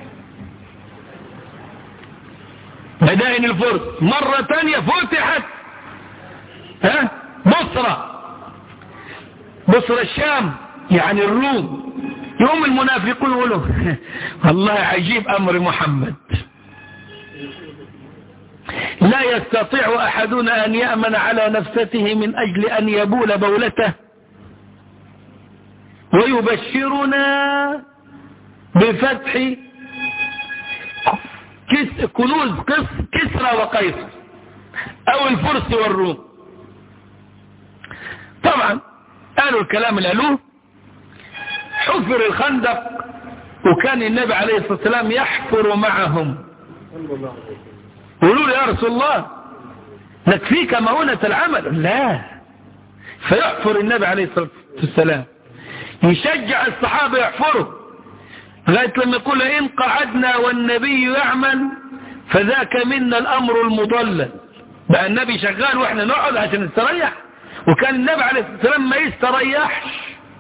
مدائن الفرس مرة تانية فتحت ها بصرة بصرة الشام يعني الروم يوم المنافقون يقولوا والله عجيب أمر محمد لا يستطيع أحدنا أن يأمن على نفسته من أجل أن يبول بولته ويبشرنا بفتح كس كنوز قس كسرى وقيصر أو الفرس والروم طبعا قالوا الكلام اللي قالوه حفر الخندق وكان النبي عليه الصلاة والسلام يحفر معهم يقولوا له يا رسول الله نكفيك مؤونة العمل لا فيحفر النبي عليه الصلاة والسلام يشجع الصحابة يحفروا لغاية لما يقول إن قعدنا والنبي يعمل فذاك منا الأمر المضلل بقى النبي شغال وإحنا نقعد عشان نستريح وكان النبي عليه الصلاة والسلام ما يستريحش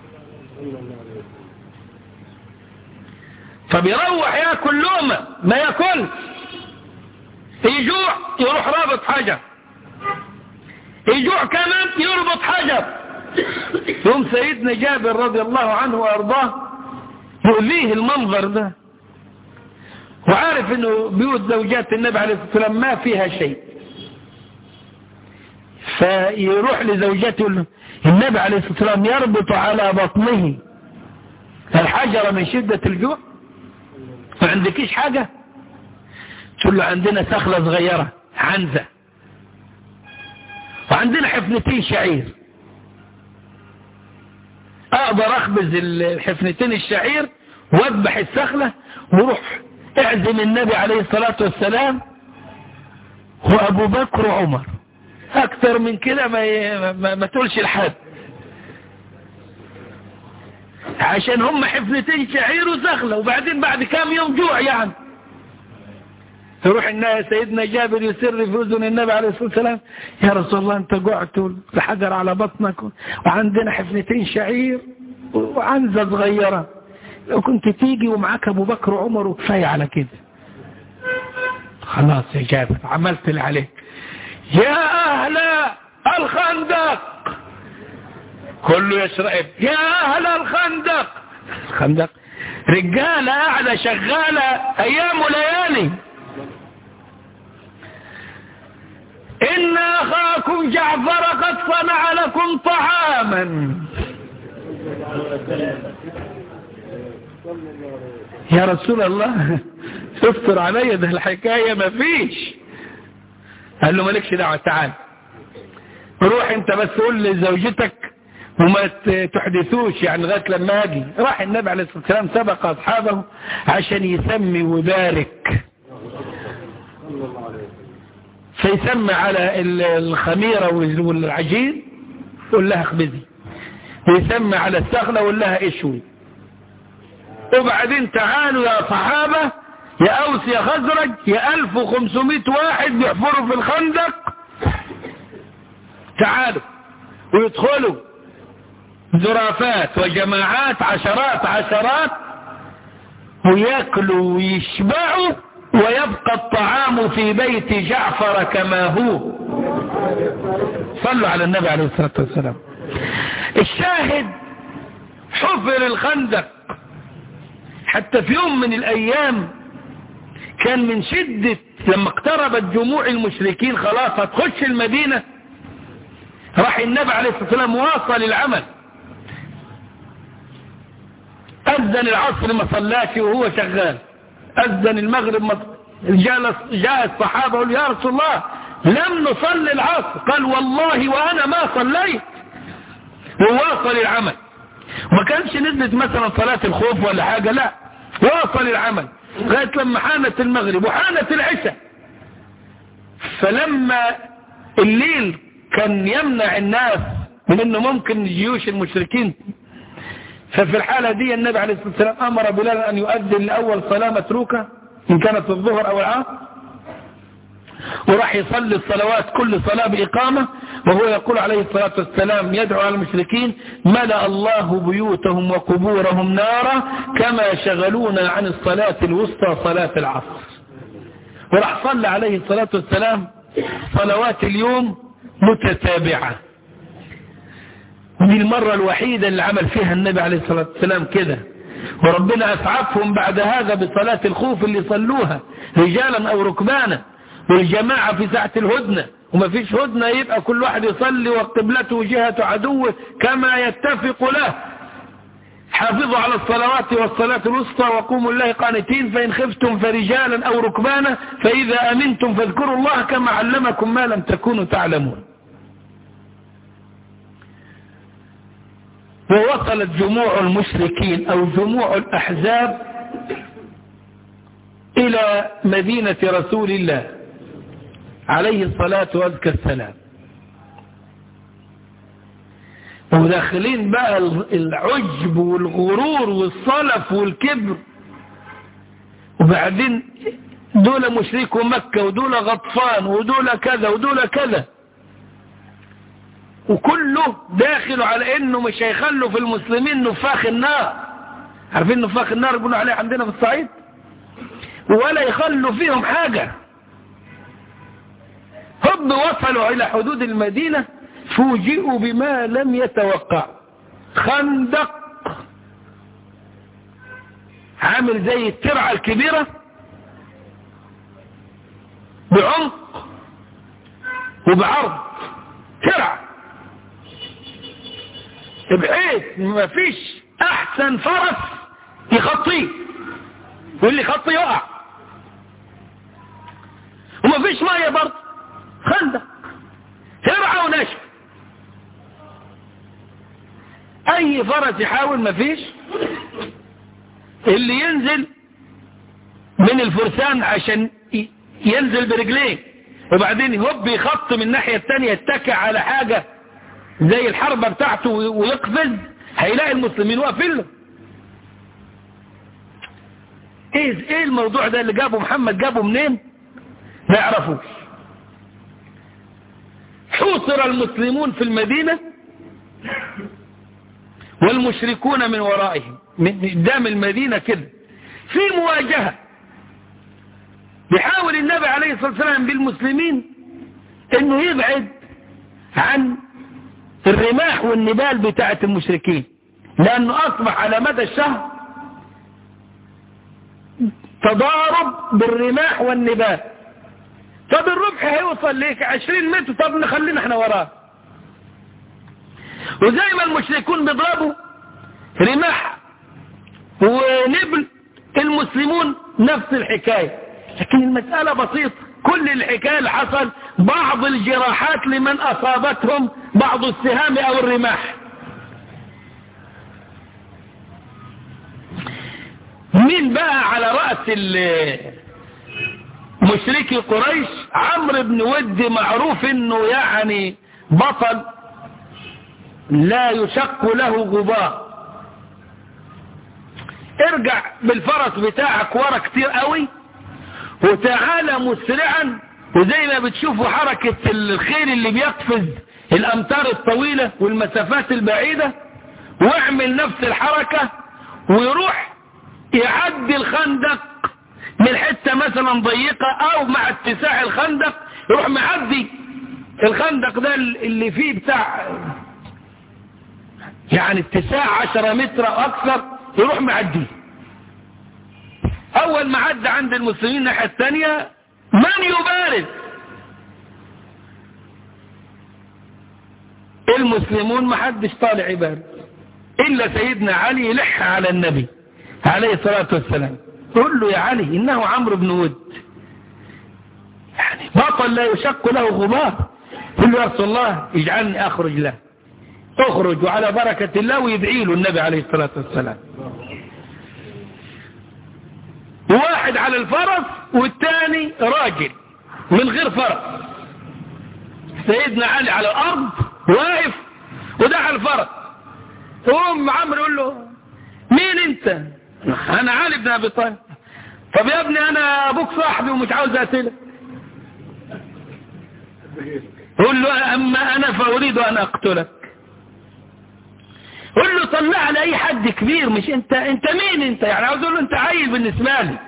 فبيروح ياكل لقمة ما ياكلش يجوع يروح رابط حجر يجوع كمان يربط حجر يوم سيدنا جابر رضي الله عنه وارضاه يؤذيه المنظر ده وعارف انه بيوت زوجات النبي عليه الصلاة والسلام ما فيها شيء فيروح لزوجته يقول له النبي عليه الصلاة والسلام يربط على بطنه الحجر من شدة الجوع ما عندكيش حاجة تقول له عندنا سخلة صغيرة عنزة وعندنا حفنتين شعير اقدر اخبز الحفنتين الشعير واذبح السخلة وروح اعزم النبي عليه الصلاة والسلام وابو بكر وعمر اكتر من كده ما, ما, ما تقولش لحد عشان هم حفنتين شعير وسخلة وبعدين بعد كام يوم جوع يعني تروح الناس سيدنا جابر يسر في اذن النبي عليه الصلاة والسلام يا رسول الله انت جعت الحجر على بطنك وعندنا حفنتين شعير وعنزة صغيرة لو كنت تيجي ومعاك ابو بكر وعمر وكفاية على كده خلاص يا جابر عملت اللي عليك يا اهل الخندق كله يشرب يا اهل الخندق الخندق رجالة قاعدة شغالة ايام وليالي إن أخاكم جعفر قد صنع لكم طعاما يا رسول الله استر علي ده الحكاية ما فيش قال له مالكش دعوة تعال روح انت بس قول لزوجتك وما تحدثوش يعني لغايه لما اجي راح النبي عليه الصلاة والسلام سبق اصحابه عشان يسمي ويبارك فيسمى على الخميرة والعجين يقول لها اخبزي ويسمى على السخلة ويقول لها اشوي وبعدين تعالوا يا صحابة يا أوس يا خزرج يا 1500 واحد بيحفروا في الخندق تعالوا ويدخلوا زرافات وجماعات عشرات عشرات وياكلوا ويشبعوا ويبقى الطعام في بيت جعفر كما هو صلوا على النبي عليه الصلاة والسلام الشاهد حفر الخندق حتى في يوم من الأيام كان من شدة لما اقتربت جموع المشركين خلاص هتخش المدينة راح النبي عليه الصلاة والسلام واصل العمل أذن العصر ما صلاش وهو شغال أذن المغرب ما جاء جاء الصحابة قالوا يا رسول الله لم نصلي العصر قال والله وأنا ما صليت وواصل العمل وما كانش نزلت مثلا صلاة الخوف ولا حاجة لا واصل العمل لغاية لما حانت المغرب وحانت العشاء فلما الليل كان يمنع الناس من انه ممكن جيوش المشركين ففي الحالة دي النبي عليه الصلاة والسلام امر بلال ان يؤذن لاول صلاة متروكة ان كانت الظهر او العصر وراح يصلي الصلوات كل صلاة بإقامة وهو يقول عليه الصلاة والسلام يدعو على المشركين ملأ الله بيوتهم وقبورهم نارا كما شغلونا عن الصلاة الوسطى صلاة العصر وراح صلى عليه الصلاة والسلام صلوات اليوم متتابعة ودي المرة الوحيدة اللي عمل فيها النبي عليه الصلاة والسلام كده وربنا أسعفهم بعد هذا بصلاة الخوف اللي صلوها رجالا أو ركبانا والجماعة في ساعة الهدنة وما فيش هدنة يبقى كل واحد يصلي وقبلته جهة عدوه كما يتفق له حافظوا على الصلوات والصلاة الوسطى وقوموا الله قانتين فإن خفتم فرجالا أو ركبانا فإذا أمنتم فاذكروا الله كما علمكم ما لم تكونوا تعلمون ووصلت جموع المشركين أو جموع الأحزاب إلى مدينة رسول الله عليه الصلاة وأزكى السلام وداخلين بقى العجب والغرور والصلف والكبر وبعدين دول مشركوا مكة ودول غطفان ودول كذا ودول كذا وكله داخل على انه مش هيخلوا في المسلمين نفاخ النار عارفين نفاخ النار يقولوا عليه عندنا في الصعيد ولا يخلوا فيهم حاجة هم وصلوا إلى حدود المدينة فوجئوا بما لم يتوقع خندق عامل زي الترعة الكبيرة بعمق وبعرض ترعة بحيث ما فيش احسن فرس يخطيه واللي يخطي يقع وما فيش ميه برضه خندق ترعى ونشف اي فرس يحاول ما فيش اللي ينزل من الفرسان عشان ينزل برجليه وبعدين هوب يخط من الناحية التانية يتكع على حاجة زي الحربة بتاعته ويقفز هيلاقي المسلمين واقفين له ايه ايه الموضوع ده اللي جابه محمد جابه منين ما يعرفوش حوصر المسلمون في المدينة والمشركون من ورائهم من قدام المدينة كده في مواجهة بيحاول النبي عليه الصلاة والسلام بالمسلمين انه يبعد عن الرماح والنبال بتاعة المشركين لانه اصبح على مدى الشهر تضارب بالرماح والنبال طب الربح هيوصل ليك عشرين متر طب نخلينا احنا وراه وزي ما المشركون بيضربوا رماح ونبل المسلمون نفس الحكاية لكن المسألة بسيطة كل الحكاية اللي حصل بعض الجراحات لمن أصابتهم بعض السهام أو الرماح مين بقى على رأس مشركي قريش عمرو بن ود معروف انه يعني بطل لا يشق له غبار ارجع بالفرس بتاعك ورا كتير قوي وتعالى مسرعا وزي ما بتشوفوا حركة الخيل اللي بيقفز الامتار الطويلة والمسافات البعيدة واعمل نفس الحركة ويروح يعدي الخندق من حتة مثلا ضيقة او مع اتساع الخندق يروح معدي الخندق ده اللي فيه بتاع يعني اتساع عشرة متر او اكثر يروح معدي اول ما عدى عند المسلمين الناحية الثانية من يبارز المسلمون ما حدش طالع يبارز الا سيدنا علي يلح على النبي عليه الصلاة والسلام يقول له يا علي انه عمرو بن ود يعني بطل لا يشق له غبار يقول له يا رسول الله اجعلني اخرج له اخرج وعلى بركة الله ويدعي له النبي عليه الصلاة والسلام واحد على الفرس والتاني راجل من غير فرس سيدنا علي على الارض واقف وده على الفرس ام عمرو يقول له مين انت انا علي بن ابي طالب طب يا ابني انا ابوك صاحبي ومش عاوز اقتلك قول له اما انا فاريد ان اقتلك قول له طلع على اي حد كبير مش انت انت مين انت يعني عاوز اقول له انت عيل بالنسبه لي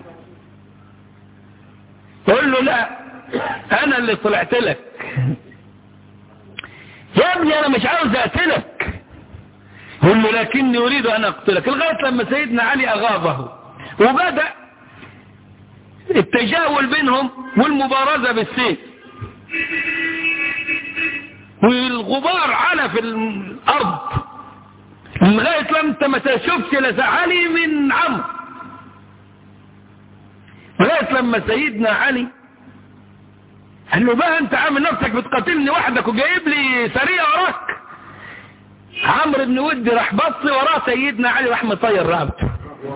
قول له لا انا اللي طلعت لك يا ابني انا مش عاوز اقتلك قل له لكني اريد ان اقتلك لغايه لما سيدنا علي اغاظه وبدا التجاول بينهم والمبارزه بالسيف والغبار على في الارض لغايه لما انت ما تشوفش لا علي من عمرو لغايه لما سيدنا علي قال له بقى انت عامل نفسك بتقاتلني وحدك وجايب لي سريع وراك عمرو بن ودي راح بص وراه سيدنا علي راح مطير رقبته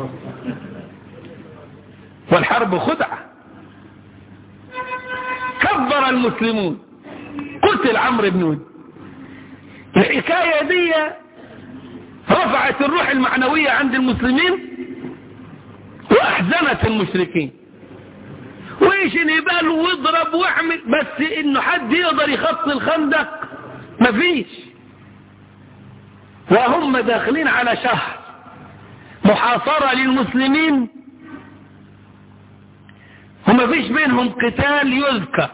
والحرب خدعة كبر المسلمون قتل عمرو بن ودي الحكاية دي رفعت الروح المعنوية عند المسلمين واحزنت المشركين ويش نبال واضرب واعمل بس انه حد يقدر يخط الخندق مفيش وهم داخلين على شهر محاصرة للمسلمين وما فيش بينهم قتال يذكر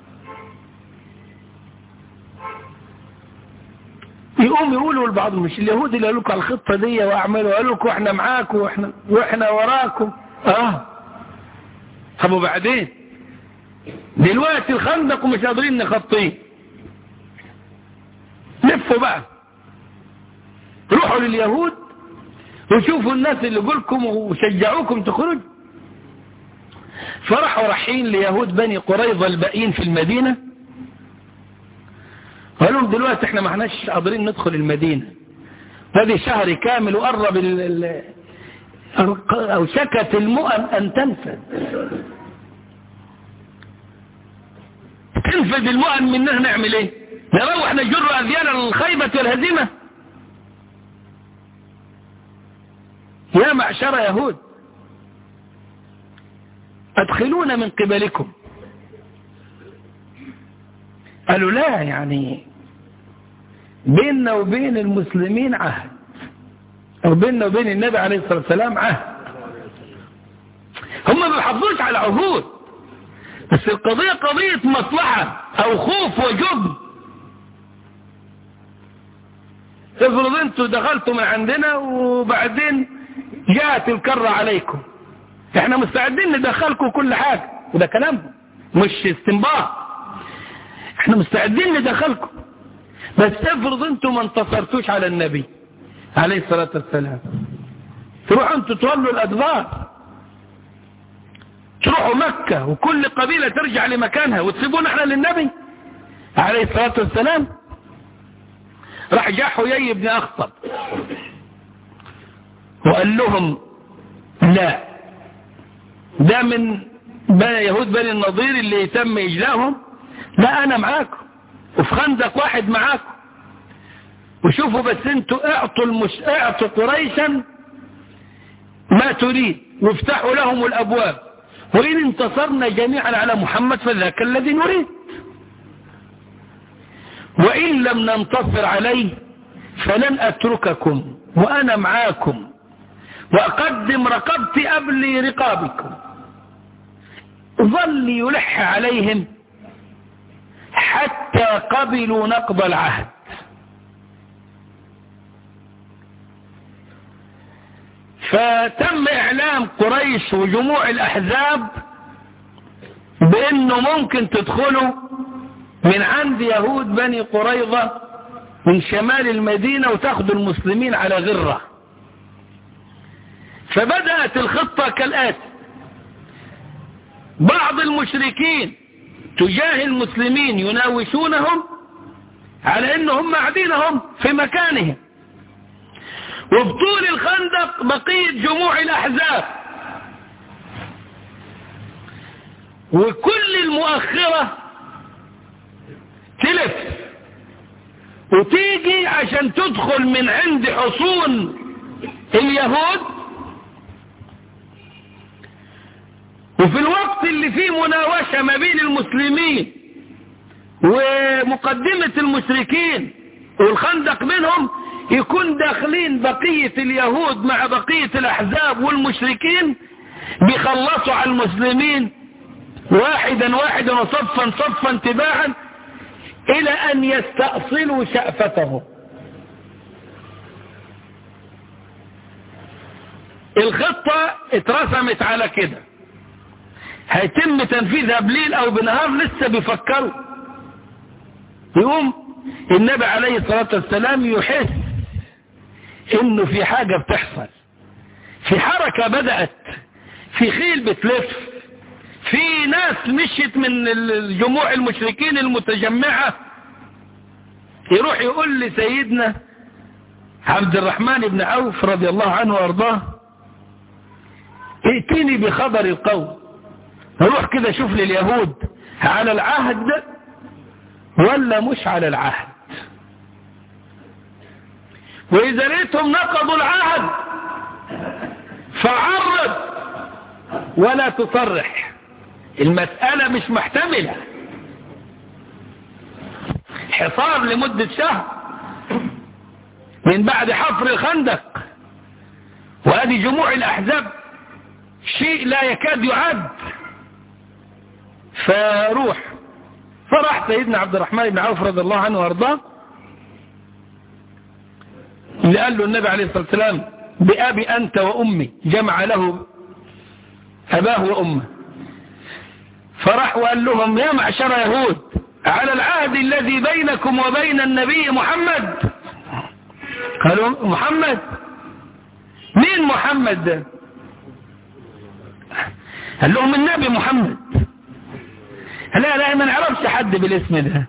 يقوم يقولوا لبعضهم مش اليهود اللي قالوا لكم على الخطة دي واعملوا قالوا لكم احنا معاكم واحنا, واحنا وراكم اه طب وبعدين دلوقتي الخندق ومش قادرين نخطيه لفوا بقى روحوا لليهود وشوفوا الناس اللي قولكم وشجعوكم تخرج فرحوا رايحين ليهود بني قريظة الباقيين في المدينة قالوا لهم دلوقتي احنا ما احناش قادرين ندخل المدينة هذه شهر كامل وقرب ال ال او شكت المؤن ان تنفذ تنفذ المؤن منها نعمل ايه نروح نجر اذيال الخيبة والهزيمة يا معشر يهود ادخلونا من قبلكم قالوا لا يعني بيننا وبين المسلمين عهد وبيننا وبين النبي عليه الصلاة والسلام عهد هم ما بيحافظوش على عهود بس القضية قضية مصلحة او خوف وجبن افرض انتوا دخلتوا من عندنا وبعدين جاءت الكرة عليكم احنا مستعدين ندخلكم كل حاجة وده كلام مش استنباط احنا مستعدين ندخلكم بس افرض انتوا ما انتصرتوش على النبي عليه الصلاة والسلام تروحوا انتوا تولوا الادبار تروحوا مكة وكل قبيلة ترجع لمكانها وتسيبونا احنا للنبي عليه الصلاة والسلام راح جاء حيي بن اخطب وقال لهم لا ده من يهود بني النضير اللي يتم إجلاهم لا أنا معاكم وفي خندق واحد معاكم وشوفوا بس انتوا اعطوا, المش... اعطوا قريشا ما تريد وافتحوا لهم الأبواب وإن انتصرنا جميعا على محمد فذاك الذي نريد وإن لم ننتصر عليه فلن أترككم وأنا معاكم وأقدم رقبتي أبلي رقابكم ظل يلح عليهم حتى قبلوا نقض العهد فتم إعلام قريش وجموع الأحزاب بأنه ممكن تدخلوا من عند يهود بني قريظة من شمال المدينة وتاخدوا المسلمين على غرة فبدأت الخطة كالآتي بعض المشركين تجاه المسلمين يناوشونهم على انهم قاعدينهم في مكانهم وبطول الخندق بقية جموع الاحزاب وكل المؤخرة تلف وتيجي عشان تدخل من عند حصون اليهود وفي الوقت اللي فيه مناوشة ما بين المسلمين ومقدمة المشركين والخندق منهم يكون داخلين بقية اليهود مع بقية الأحزاب والمشركين بيخلصوا على المسلمين واحدا واحدا وصفا صفا تباعا إلى أن يستأصلوا شأفتهم الخطة اترسمت على كده هيتم تنفيذها بليل او بنهار لسه بيفكروا يقوم النبي عليه الصلاة والسلام يحس انه في حاجة بتحصل في حركة بدأت في خيل بتلف في ناس مشيت من الجموع المشركين المتجمعة يروح يقول لسيدنا عبد الرحمن بن عوف رضي الله عنه وارضاه ائتني بخبر القوم نروح كده شوف لليهود على العهد ولا مش على العهد وإذا لقيتهم نقضوا العهد فعرض ولا تصرح المسألة مش محتملة حصار لمدة شهر من بعد حفر الخندق وهذه جموع الأحزاب شيء لا يكاد يعد فروح فراح سيدنا عبد الرحمن بن عوف رضي الله عنه وارضاه اللي قال له النبي عليه الصلاة والسلام بأبي أنت وأمي جمع له أباه وأمه فراح وقال لهم يا معشر يهود على العهد الذي بينكم وبين النبي محمد قالوا محمد مين محمد ده قال لهم النبي محمد لا لا ما نعرفش حد بالاسم ده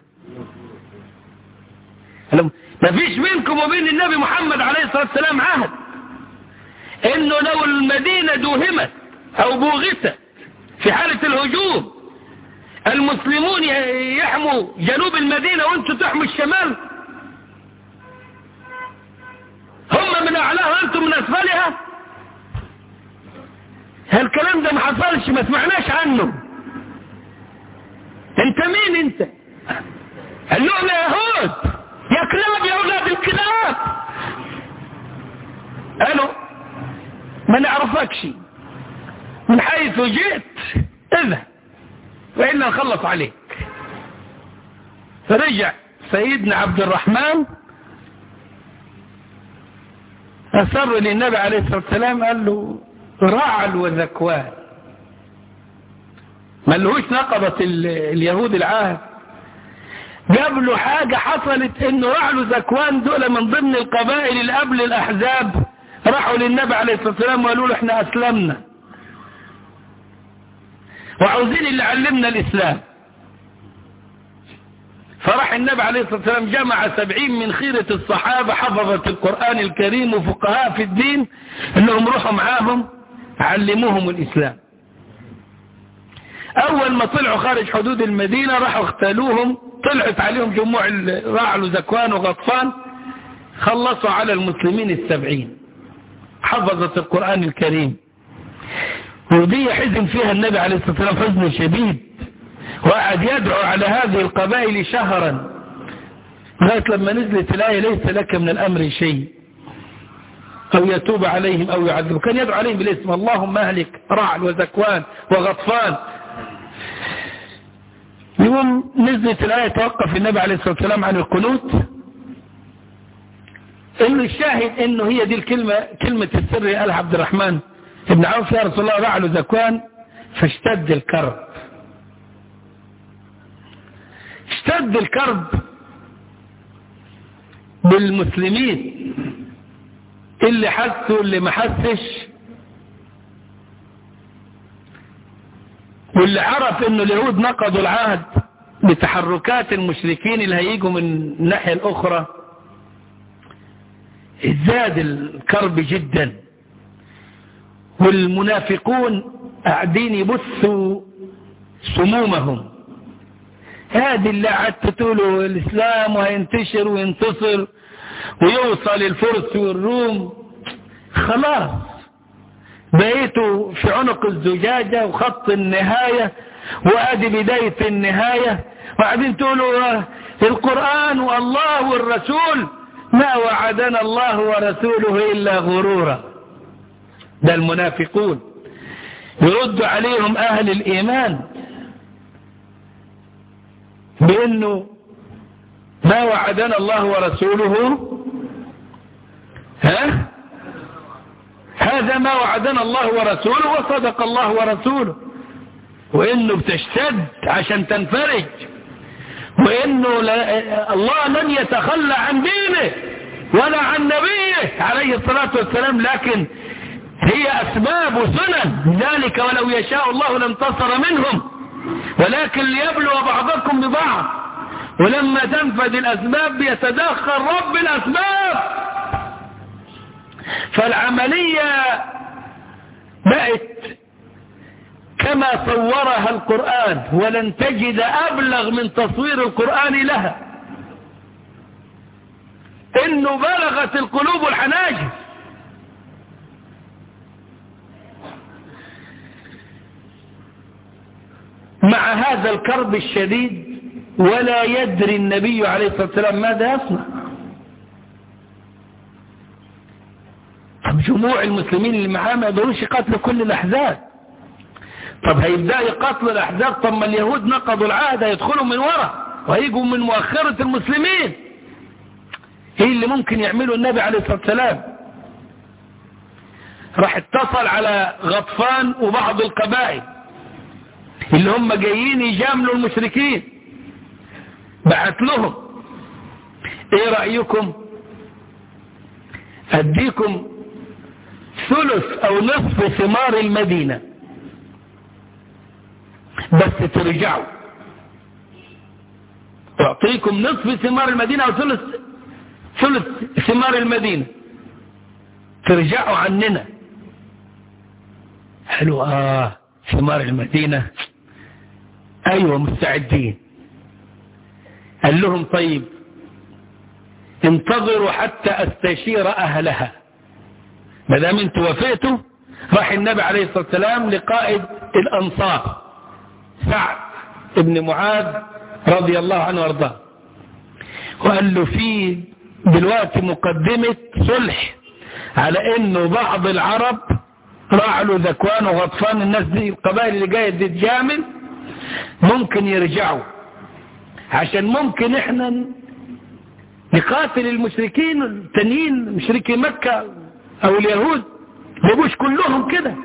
ما فيش بينكم وبين النبي محمد عليه الصلاة والسلام عهد انه لو المدينة دوهمت او بوغتت في حالة الهجوم المسلمون يحموا جنوب المدينة وانتم تحموا الشمال هم من اعلاها وانتم من اسفلها هالكلام ده ما حصلش ما سمعناش عنه انت مين انت قال لهم يا يهود يا كلاب يا اولاد الكلاب قالوا ما نعرفكش من حيث جئت اذهب وإلا نخلص عليك فرجع سيدنا عبد الرحمن أسر للنبي عليه الصلاة والسلام قال له رعل وذكوان ما لهوش نقبة اليهود العهد جاب له حاجة حصلت انه رعل وذكوان دول من ضمن القبائل اللي قبل الاحزاب راحوا للنبي عليه الصلاة والسلام وقالوا له احنا اسلمنا وعاوزين اللي علمنا الاسلام فراح النبي عليه الصلاة والسلام جمع سبعين من خيرة الصحابة حفظة القرآن الكريم وفقهاء في الدين انهم روحوا معاهم علموهم الاسلام اول ما طلعوا خارج حدود المدينة راحوا اختالوهم طلعت عليهم جموع رعل وزكوان وغطفان خلصوا على المسلمين السبعين حفظة القرآن الكريم ودي حزن فيها النبي عليه الصلاة والسلام حزن شديد وقعد يدعو على هذه القبائل شهرا لغاية لما نزلت الآية ليس لك من الأمر شيء أو يتوب عليهم أو يعذب كان يدعو عليهم بالاسم اللهم أهلك رعل وزكوان وغطفان يوم نزلت الآية توقف النبي عليه الصلاة والسلام عن القنوت انه الشاهد انه هي دي الكلمة كلمة السر قالها عبد الرحمن ابن عوف يا رسول الله رعل وزكوان فاشتد الكرب اشتد الكرب بالمسلمين اللي حسوا اللي ما حسش واللي عرف انه اليهود نقضوا العهد بتحركات المشركين اللي هيجوا من الناحية الاخرى ازداد الكرب جدا والمنافقون قاعدين يبثوا سمومهم هذه اللي قعدت تقولوا الاسلام وهينتشر وينتصر ويوصل الفرس والروم خلاص بقيتوا في عنق الزجاجة وخط النهاية وادي بداية النهاية وقاعدين تقولوا القرآن والله والرسول ما وعدنا الله ورسوله إلا غرورا ده المنافقون يرد عليهم أهل الإيمان بأنه ما وعدنا الله ورسوله ها هذا ما وعدنا الله ورسوله وصدق الله ورسوله وانه بتشتد عشان تنفرج وانه لا الله لن يتخلى عن دينه ولا عن نبيه عليه الصلاة والسلام لكن هي اسباب وسنن ذلك ولو يشاء الله لانتصر منهم ولكن ليبلو بعضكم ببعض ولما تنفذ الاسباب يتدخل رب الاسباب فالعملية بقت كما صورها القرآن ولن تجد أبلغ من تصوير القرآن لها إنه بلغت القلوب الحناجر مع هذا الكرب الشديد ولا يدري النبي عليه الصلاة والسلام ماذا يصنع طب جموع المسلمين اللي معاه ما يقدروش يقاتلوا كل الأحزاب طب هيبدأ يقاتلوا الأحزاب طب ما اليهود نقضوا العهد هيدخلوا من ورا وهيجوا من مؤخرة المسلمين ايه اللي ممكن يعمله النبي عليه الصلاة والسلام راح اتصل على غطفان وبعض القبائل اللي هم جايين يجاملوا المشركين بعت لهم ايه رأيكم اديكم ثلث او نصف ثمار المدينة بس ترجعوا اعطيكم نصف ثمار المدينة او ثلث ثلث ثمار المدينة ترجعوا عننا حلو اه ثمار المدينة ايوه مستعدين قال لهم طيب انتظروا حتى استشير اهلها ما دام انتوا وافقتوا راح النبي عليه الصلاة والسلام لقائد الانصار سعد ابن معاذ رضي الله عنه وارضاه وقال له في دلوقتي مقدمة صلح على انه بعض العرب رعلوا ذكوان وغطفان الناس دي القبائل اللي جاية دي تجامل ممكن يرجعوا عشان ممكن احنا نقاتل المشركين التانيين مشركي مكة او اليهود يبوش كلهم كده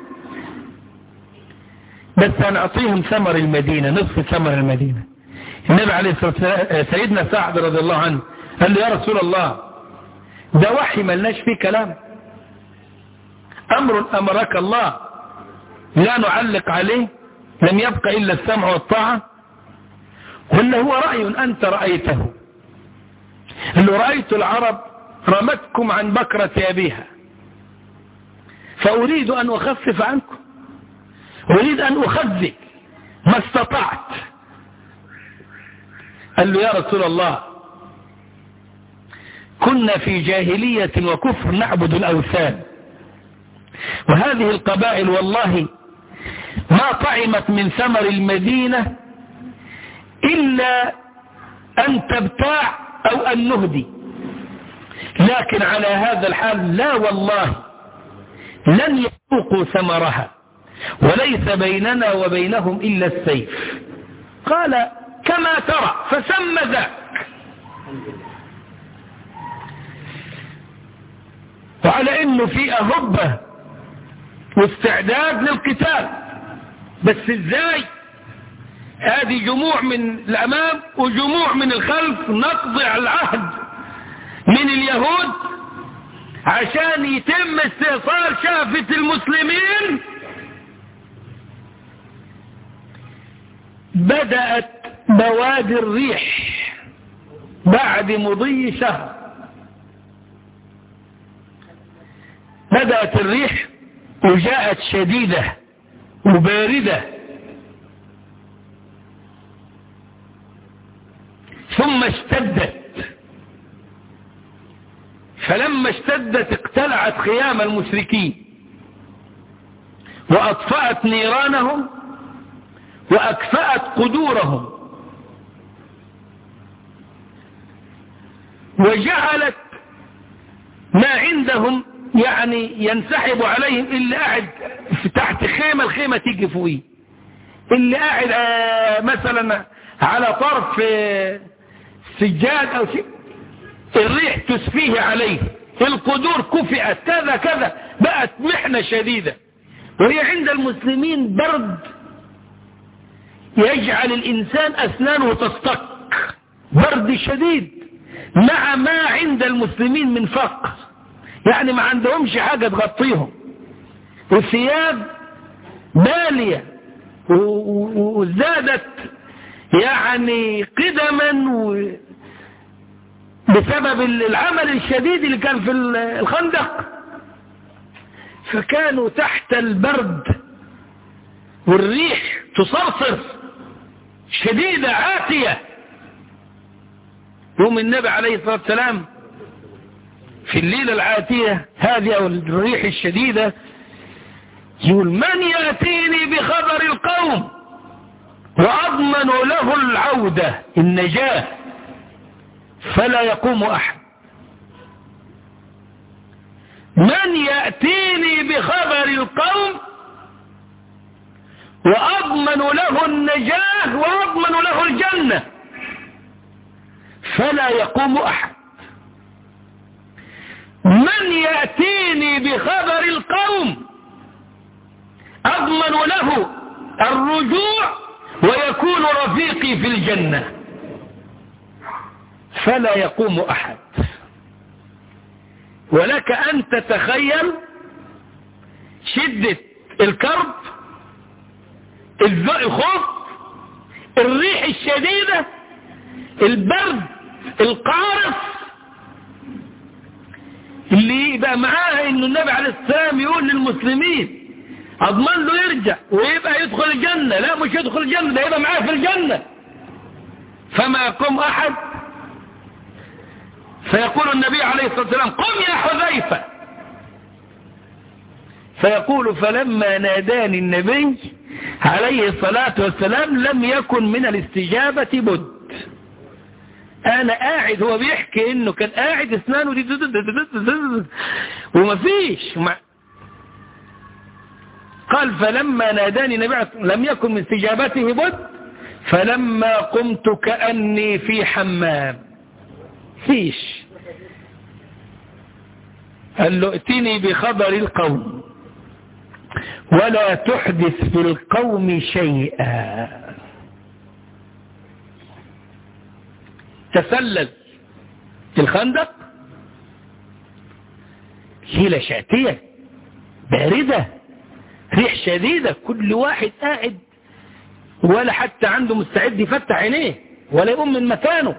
بس هنعطيهم ثمر المدينة نصف ثمر المدينة النبي عليه الصلاة والسلام سيدنا سعد رضي الله عنه قال له يا رسول الله ده وحي ملناش فيه كلام أمر أمرك الله لا نعلق عليه لم يبق إلا السمع والطاعة ولا هو رأي أنت رأيته اللي رأيت العرب رمتكم عن بكرة أبيها فأريد أن أخفف عنكم أريد أن أخذك ما استطعت قال له يا رسول الله كنا في جاهلية وكفر نعبد الأوثان وهذه القبائل والله ما طعمت من ثمر المدينة إلا أن تبتاع أو أن نهدي لكن على هذا الحال لا والله لن يذوقوا ثمرها وليس بيننا وبينهم إلا السيف قال كما ترى فسم ذاك وعلى انه في اهبة واستعداد للقتال بس ازاي هذه جموع من الامام وجموع من الخلف نقضي العهد من اليهود عشان يتم استئصال شافة المسلمين بدأت بوادي الريح بعد مضي شهر بدأت الريح وجاءت شديدة وباردة ثم اشتدت فلما اشتدت اقتلعت خيام المشركين وأطفأت نيرانهم وأكفأت قدورهم وجعلت ما عندهم يعني ينسحب عليهم اللي قاعد تحت خيمة الخيمة تيجي فوقيه اللي قاعد آه مثلا على طرف آه سجاد او شيء الريح تسفيه عليه القدور كفئت كذا كذا بقت محنة شديدة وهي عند المسلمين برد يجعل الإنسان أسنانه تصطك برد شديد مع ما عند المسلمين من فقر يعني ما عندهمش حاجة تغطيهم والثياب بالية وزادت يعني قدما و بسبب العمل الشديد اللي كان في الخندق فكانوا تحت البرد والريح تصرصر شديدة عاتية يوم النبي عليه الصلاة والسلام في الليلة العاتية هذه أو الريح الشديدة يقول من يأتيني بخبر القوم وأضمن له العودة النجاة فلا يقوم أحد من يأتيني بخبر القوم وأضمن له النجاة وأضمن له الجنة فلا يقوم أحد من يأتيني بخبر القوم أضمن له الرجوع ويكون رفيقي في الجنة فلا يقوم أحد ولك أن تتخيل شدة الكرب الخوف الريح الشديدة البرد القارف اللي يبقى معاه انه النبي عليه السلام يقول للمسلمين اضمن له يرجع ويبقى يدخل الجنة لا مش يدخل الجنة ده يبقى معاه في الجنة فما يقوم احد فيقول النبي عليه الصلاة والسلام قم يا حذيفة فيقول فلما ناداني النبي عليه الصلاة والسلام لم يكن من الاستجابة بد انا قاعد هو بيحكي انه كان قاعد اسنانه دي ومفيش ما قال فلما ناداني النبي لم يكن من استجابته بد فلما قمت كأني في حمام فيش قال له ائتني بخبر القوم ولا تحدث في القوم شيئا تسلل الخندق ليلة شاتية باردة ريح شديدة كل واحد قاعد ولا حتى عنده مستعد يفتح عينيه ولا يقوم من مكانه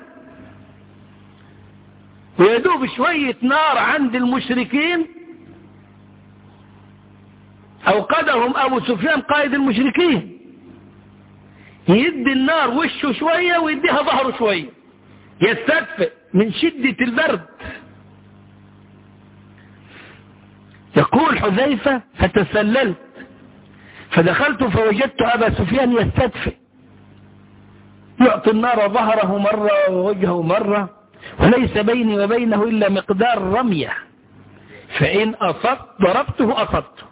ويدوب شوية نار عند المشركين أوقدهم أبو سفيان قائد المشركين يدي النار وشه شوية ويديها ظهره شوية يستدفئ من شدة البرد يقول حذيفة فتسللت فدخلت فوجدت أبا سفيان يستدفئ يعطي النار ظهره مرة ووجهه مرة وليس بيني وبينه إلا مقدار رمية فإن أصبت ضربته أصبته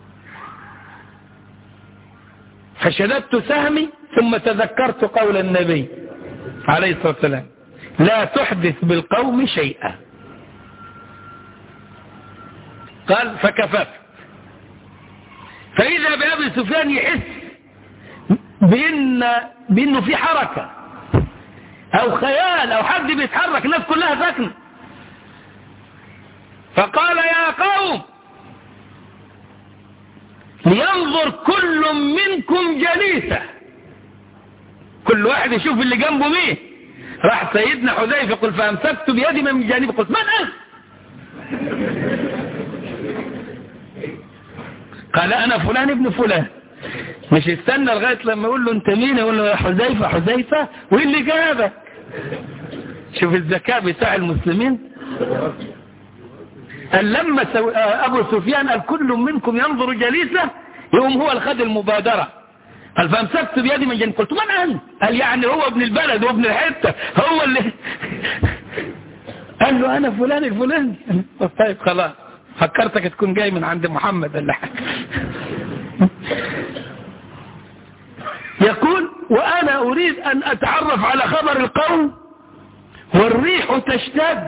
فشددت سهمي ثم تذكرت قول النبي عليه الصلاة والسلام لا تحدث بالقوم شيئا قال فكففت فإذا بأبي سفيان يحس بإن بأنه في حركة أو خيال أو حد بيتحرك الناس كلها ساكنة فقال يا قوم لينظر كل منكم جليسة كل واحد يشوف اللي جنبه مين راح سيدنا حذيفة يقول فأمسكت بيدي من جانبي قلت من أنت قال أنا فلان ابن فلان مش استنى لغاية لما يقول له انت مين يقول له يا حذيفة حذيفة وايه اللي جابك شوف الذكاء بتاع المسلمين قال لما سو... ابو سفيان قال كل منكم ينظر جليسه يقوم هو الخد المبادرة قال فامسكت بيدي من جنب قلت من انت قال يعني هو ابن البلد وابن الحتة هو اللي قال له انا فلان الفلاني طيب خلاص فكرتك تكون جاي من عند محمد ولا حاجه يقول وأنا أريد أن أتعرف على خبر القوم والريح تشتد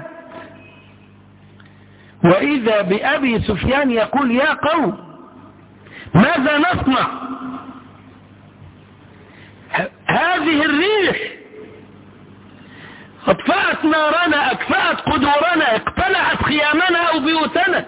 وإذا بأبي سفيان يقول يا قوم ماذا نصنع هذه الريح اطفأت نارنا اكفأت قدورنا اقتلعت خيامنا او بيوتنا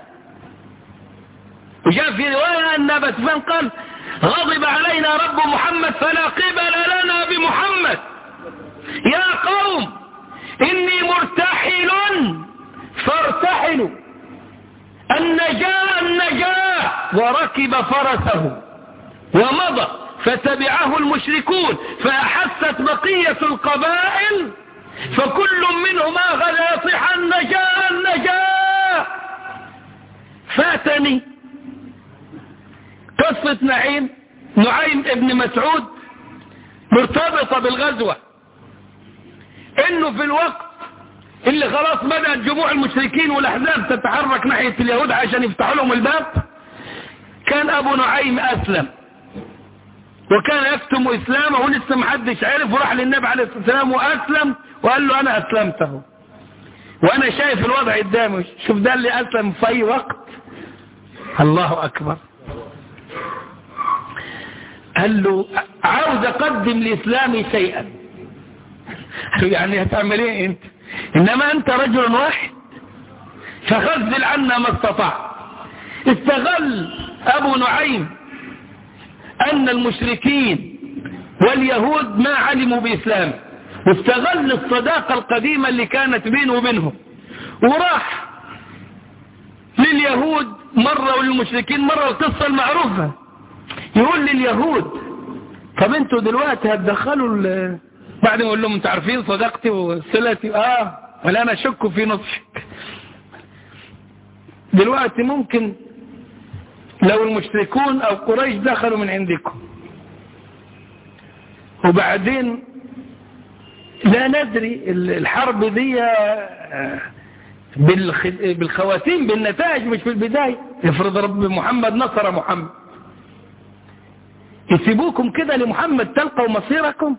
وجاء في رواية ان ابا سفيان قال غضب علينا رب محمد فلا قبل لنا بمحمد يا قوم إني مرتحل فارتحلوا النجاة النجاة وركب فرسه ومضى فتبعه المشركون فأحست بقية القبائل فكل منهم أخذ يصيح النجاة النجاة فاتني قصة نعيم نعيم ابن مسعود مرتبطة بالغزوة انه في الوقت اللي خلاص بدأت جموع المشركين والاحزاب تتحرك ناحية اليهود عشان يفتحوا لهم الباب كان ابو نعيم اسلم وكان يكتم اسلامه ولسه محدش عرف وراح للنبي عليه الصلاة والسلام واسلم وقال له انا اسلمته وانا شايف الوضع قدامي شوف ده اللي اسلم في اي وقت الله اكبر قال له عاوز اقدم لاسلامي شيئا قال له يعني هتعمل ايه انت انما انت رجل واحد فخذل عنا ما استطاع استغل ابو نعيم ان المشركين واليهود ما علموا باسلام واستغل الصداقة القديمة اللي كانت بينه وبينهم وراح لليهود مرة وللمشركين مرة القصة المعروفة يقول لليهود طب انتوا دلوقتي هتدخلوا بعد ما اقول لهم انتوا عارفين صداقتي وصلتي اه ولا انا اشك في نصحك دلوقتي ممكن لو المشركون او قريش دخلوا من عندكم وبعدين لا ندري الحرب دي بالخواتيم بالنتائج مش في البداية افرض رب محمد نصر محمد يسيبوكم كده لمحمد تلقوا مصيركم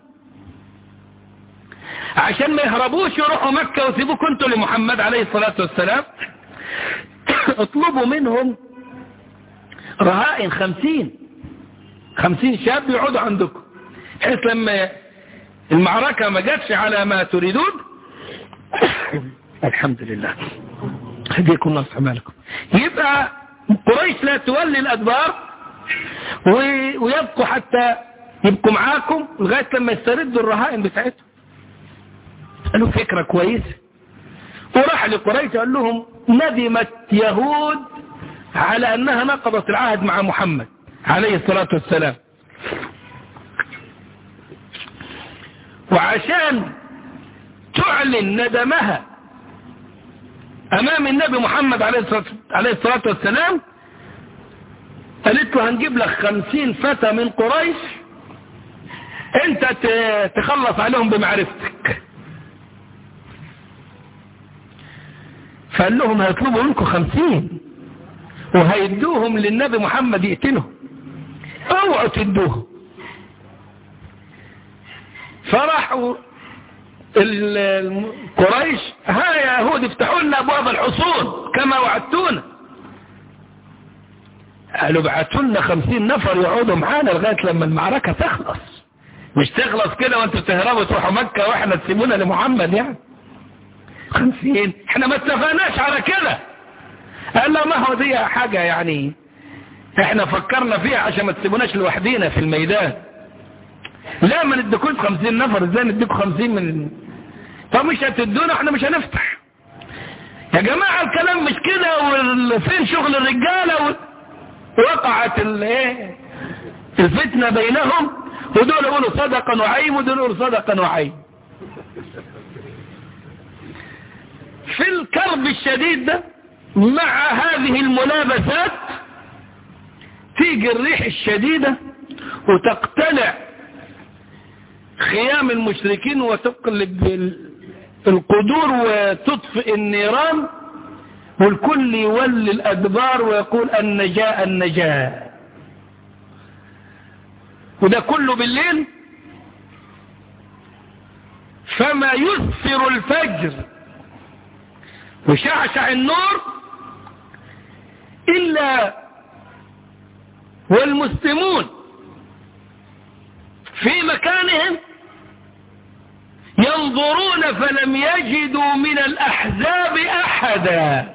عشان ما يهربوش يروحوا مكة ويسيبوكم انتوا لمحمد عليه الصلاة والسلام اطلبوا منهم رهائن خمسين خمسين شاب يقعدوا عندكم بحيث لما المعركة ما جاتش على ما تريدون الحمد لله هديكم الله مالكم يبقى قريش لا تولي الأدبار ويبقوا حتى يبقوا معاكم لغاية لما يستردوا الرهائن بتاعتهم قالوا فكرة كويسة وراح لقريش قال لهم ندمت يهود على أنها نقضت العهد مع محمد عليه الصلاة والسلام وعشان تعلن ندمها أمام النبي محمد عليه الصلاة والسلام قالت له هنجيب لك خمسين فتى من قريش انت تخلص عليهم بمعرفتك فقال لهم هيطلبوا منكم خمسين وهيدوهم للنبي محمد يقتلهم اوعوا تدوهم فرحوا قريش ها يا يهود افتحوا لنا ابواب الحصون كما وعدتونا قالوا بعتوا لنا خمسين نفر يقعدوا معانا لغاية لما المعركة تخلص مش تخلص كده وانتوا تهربوا تروحوا مكة واحنا تسيبونا لمحمد يعني خمسين احنا ما اتفقناش على كده قال لا ما هو دي حاجة يعني احنا فكرنا فيها عشان ما تسيبوناش لوحدينا في الميدان لا ما نديكوش خمسين نفر ازاي نديكوا خمسين من طب مش هتدونا احنا مش هنفتح يا جماعة الكلام مش كده وفين شغل الرجالة و... وقعت الايه الفتنة بينهم ودول يقولوا صدقا وعيب ودول يقولوا صدقا وعيب في الكرب الشديد ده مع هذه الملابسات تيجي الريح الشديدة وتقتلع خيام المشركين وتقلب القدور وتطفئ النيران والكل يولي الأدبار ويقول النجاة النجاة وده كله بالليل فما يسفر الفجر وشعشع النور إلا والمسلمون في مكانهم ينظرون فلم يجدوا من الأحزاب أحدا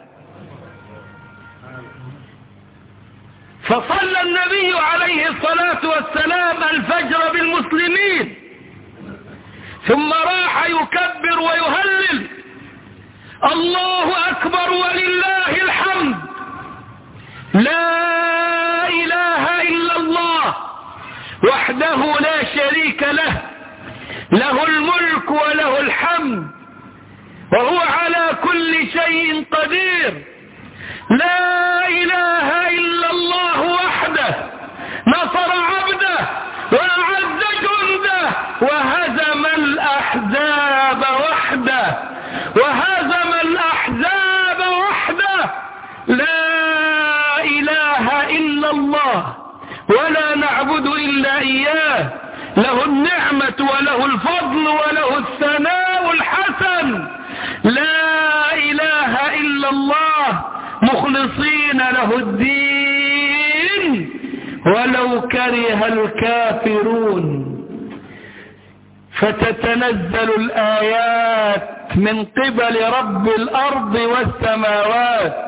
فصلى النبي عليه الصلاة والسلام الفجر بالمسلمين ثم راح يكبر ويهلل الله أكبر ولله الحمد لا إله إلا الله وحده لا شريك له له الملك وله الحمد وهو على كل شيء قدير لا إله إلا الله وحده نصر عبده وأعز جنده وهزم الأحزاب وحده وهزم الأحزاب وحده لا إله إلا الله ولا نعبد إلا إياه له النعمة وله الفضل وله الثناء الحسن لا إله إلا الله مخلصين له الدين ولو كره الكافرون فتتنزل الآيات من قبل رب الأرض والسماوات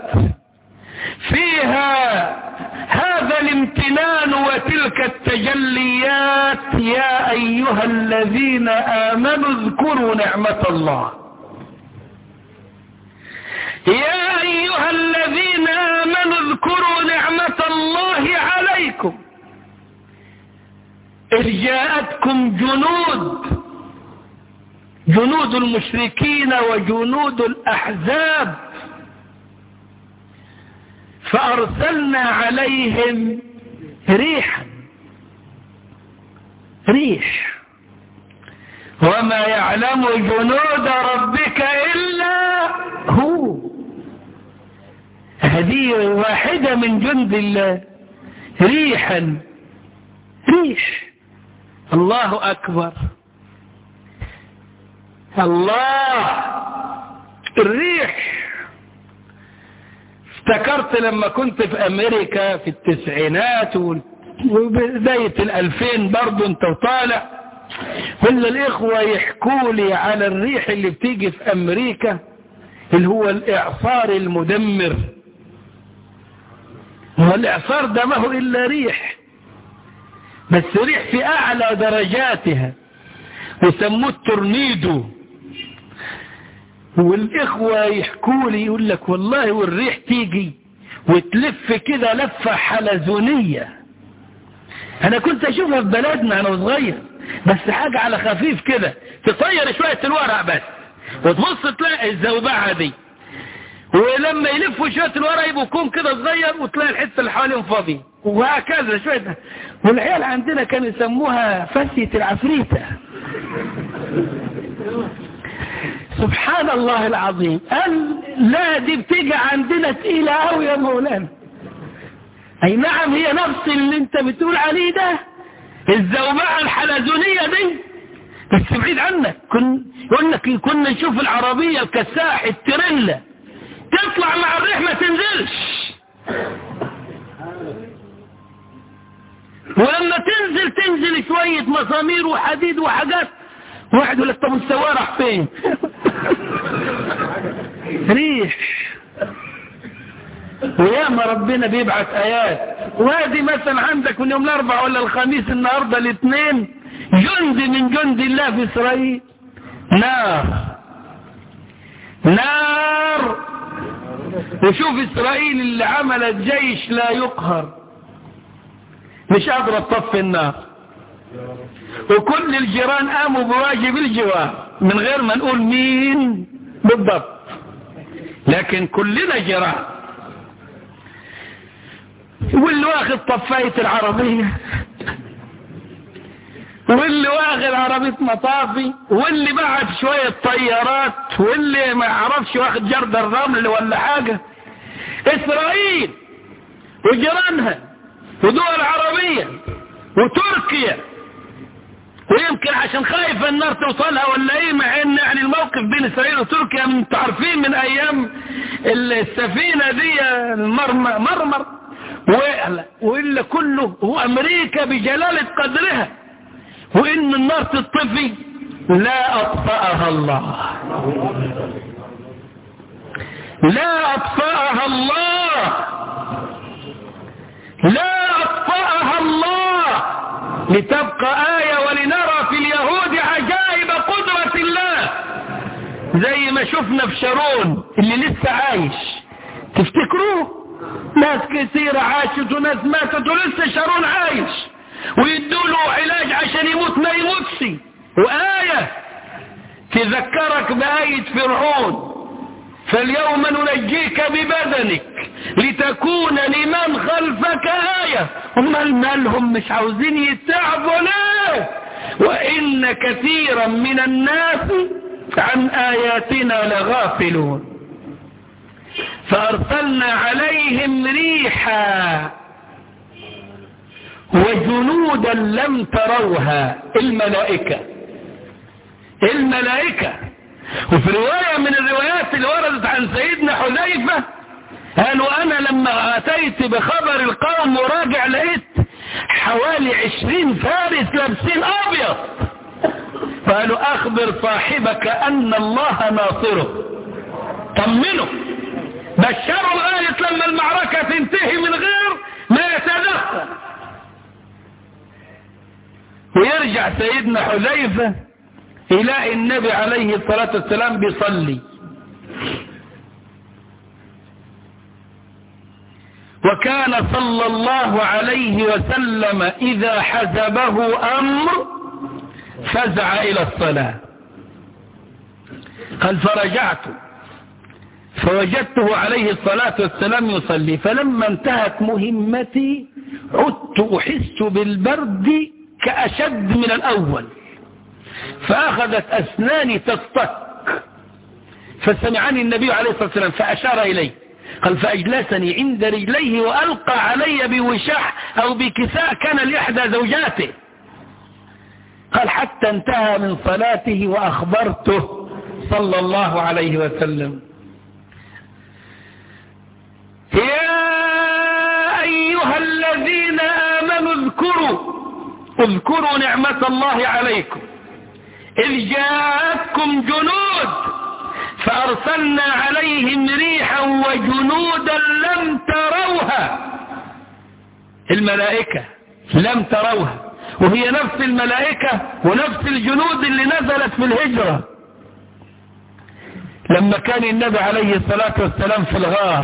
فيها هذا الامتنان وتلك التجليات يا أيها الذين آمنوا اذكروا نعمة الله يا أيها الذين آمنوا اذكروا نعمة الله عليكم إذ جاءتكم جنود جنود المشركين وجنود الأحزاب فأرسلنا عليهم ريحا ريح وما يعلم جنود ربك إلا هو هذه واحدة من جند الله ريحا ريح الله أكبر الله الريح افتكرت لما كنت في أمريكا في التسعينات وبداية الألفين برضو انت وطالع كل الإخوة يحكوا لي على الريح اللي بتيجي في أمريكا اللي هو الإعصار المدمر هو الإعصار ده ما هو إلا ريح بس ريح في أعلى درجاتها وسموه التورنيدو والإخوة يحكوا لي يقول لك والله والريح تيجي وتلف كده لفة حلزونية أنا كنت أشوفها في بلدنا أنا صغير بس حاجة على خفيف كده تطير شوية الورق بس وتبص تلاقي الزوبعة دي ولما يلفوا شوية الورق يبقوا كوم كده صغير وتلاقي الحتة اللي حواليهم فاضية وهكذا شوية والعيال عندنا كانوا يسموها فسية العفريتة سبحان الله العظيم قال لا دي بتيجي عندنا تقيلة قوي يا مولانا اي نعم هي نفس اللي انت بتقول عليه ده الزوبعة الحلزونية دي بس بعيد عنك كن يقول لك كنا نشوف العربية الكساح التريلا تطلع مع الريح ما تنزلش ولما تنزل تنزل شوية مسامير وحديد وحاجات واحد يقول لك طب السواق راح فين ريح وياما ربنا بيبعت ايات وادي مثلا عندك من يوم الاربع ولا الخميس النهاردة الاثنين جند من جند الله في اسرائيل نار نار وشوف اسرائيل اللي عملت جيش لا يقهر مش قادرة تطفي النار وكل الجيران قاموا بواجب الجوار من غير ما نقول مين بالضبط لكن كلنا جيران واللي واخد طفاية العربية واللي واخد عربية مطافي واللي بعت شوية طيارات واللي ما يعرفش واخد جرد الرمل ولا حاجة اسرائيل وجيرانها ودول عربية وتركيا ويمكن عشان خايفة النار توصلها ولا ايه مع ان يعني الموقف بين اسرائيل وتركيا من تعرفين من ايام السفينة دي المرمر مرمر وإلا كله هو أمريكا بجلالة قدرها وإن النار تطفي لا أطفأها الله لا أطفأها الله لا أطفأها الله لتبقى آية ولنرى في اليهود عجائب قدرة الله زي ما شفنا في شارون اللي لسه عايش تفتكروه ناس كثيرة عاشت وناس ماتت ولسه شارون عايش ويدوا له علاج عشان يموت ما يموتش وآية تذكرك بآية فرعون فاليوم ننجيك ببدنك لتكون لمن خلفك آية هم المالهم مش عاوزين يتعبوا ليه وإن كثيرا من الناس عن آياتنا لغافلون فأرسلنا عليهم ريحا وجنودا لم تروها الملائكة الملائكة وفي رواية من الروايات اللي وردت عن سيدنا حذيفة قالوا أنا لما أتيت بخبر القوم وراجع لقيت حوالي عشرين فارس لابسين أبيض فقالوا أخبر صاحبك أن الله ناصره طمنه بشروا لغاية لما المعركة تنتهي من غير ما يتدخل ويرجع سيدنا حذيفة يلاقي النبي عليه الصلاة والسلام بيصلي وكان صلى الله عليه وسلم إذا حزبه أمر فزع إلى الصلاة قال فرجعت فوجدته عليه الصلاة والسلام يصلي فلما انتهت مهمتي عدت أحس بالبرد كأشد من الأول فأخذت أسناني تصطك فسمعني النبي عليه الصلاة والسلام فأشار إلي قال فأجلسني عند رجليه وألقى علي بوشاح أو بكساء كان لإحدى زوجاته قال حتى انتهى من صلاته وأخبرته صلى الله عليه وسلم يا أيها الذين آمنوا اذكروا اذكروا نعمة الله عليكم إذ جاءتكم جنود فأرسلنا عليهم ريحا وجنودا لم تروها الملائكة لم تروها وهي نفس الملائكة ونفس الجنود اللي نزلت في الهجرة لما كان النبي عليه الصلاة والسلام في الغار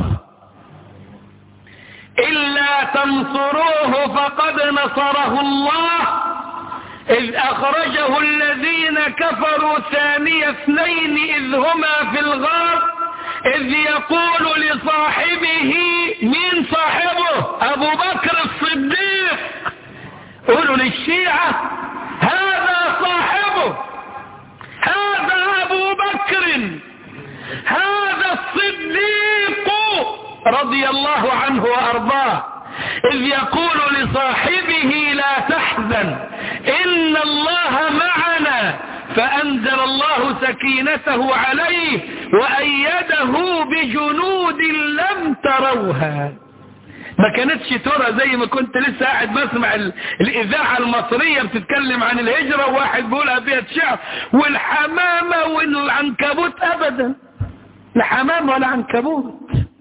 إلا تنصروه فقد نصره الله إذ أخرجه الذين كفروا ثاني اثنين إذ هما في الغار إذ يقول لصاحبه مين صاحبه أبو بكر الصديق قولوا للشيعة هذا صاحبه هذا أبو بكر هذا الصديق رضي الله عنه وأرضاه إذ يقول لصاحبه لا تحزن إن الله معنا فأنزل الله سكينته عليه وأيده بجنود لم تروها ما كانتش ترى زي ما كنت لسه قاعد بسمع الإذاعة المصرية بتتكلم عن الهجرة وواحد بيقولها فيها شعر والحمامة والعنكبوت أبدا لا حمام ولا عنكبوت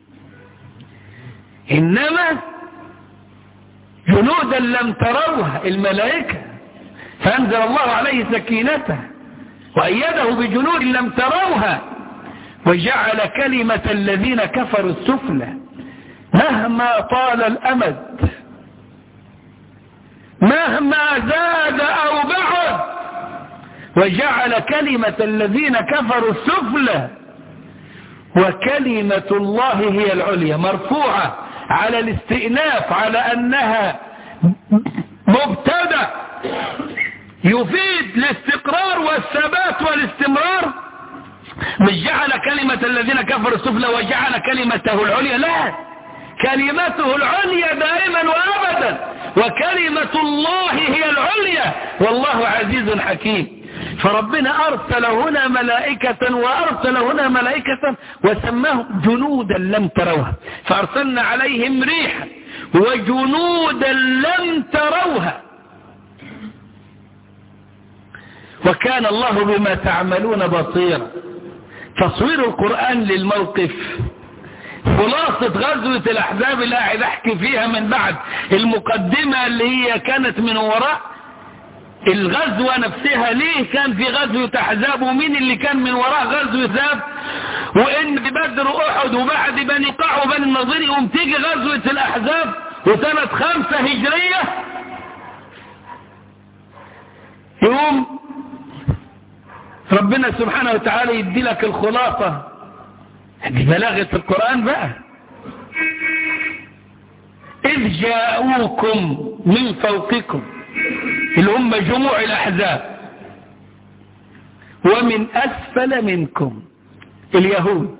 إنما جنودا لم تروها الملائكة فأنزل الله عليه سكينته وأيده بجنود لم تروها وجعل كلمة الذين كفروا السفلى مهما طال الأمد مهما زاد أو بعد وجعل كلمة الذين كفروا السفلى وكلمة الله هي العليا مرفوعة على الاستئناف على أنها مبتدا يفيد الاستقرار والثبات والاستمرار مش جعل كلمة الذين كفروا السفلى وجعل كلمته العليا لا كلمته العليا دائما وابدا وكلمة الله هي العليا والله عزيز حكيم فربنا أرسل هنا ملائكة وأرسل هنا ملائكة وسماهم جنودا لم تروها فأرسلنا عليهم ريحا وجنودا لم تروها وكان الله بما تعملون بصيرا تصوير القرآن للموقف خلاصة غزوة الأحزاب اللي قاعد أحكي فيها من بعد المقدمة اللي هي كانت من وراء الغزوة نفسها ليه كان في غزوة أحزاب ومين اللي كان من وراء غزوة ذاب وإن بدر أحد وبعد بني قاع وبني النظير يقوم تيجي غزوة الأحزاب وسنة خمسة هجرية يقوم ربنا سبحانه وتعالى يدي لك الخلاصة دي بلاغة القرآن بقى إذ جاءوكم من فوقكم اللي هم جموع الأحزاب ومن أسفل منكم اليهود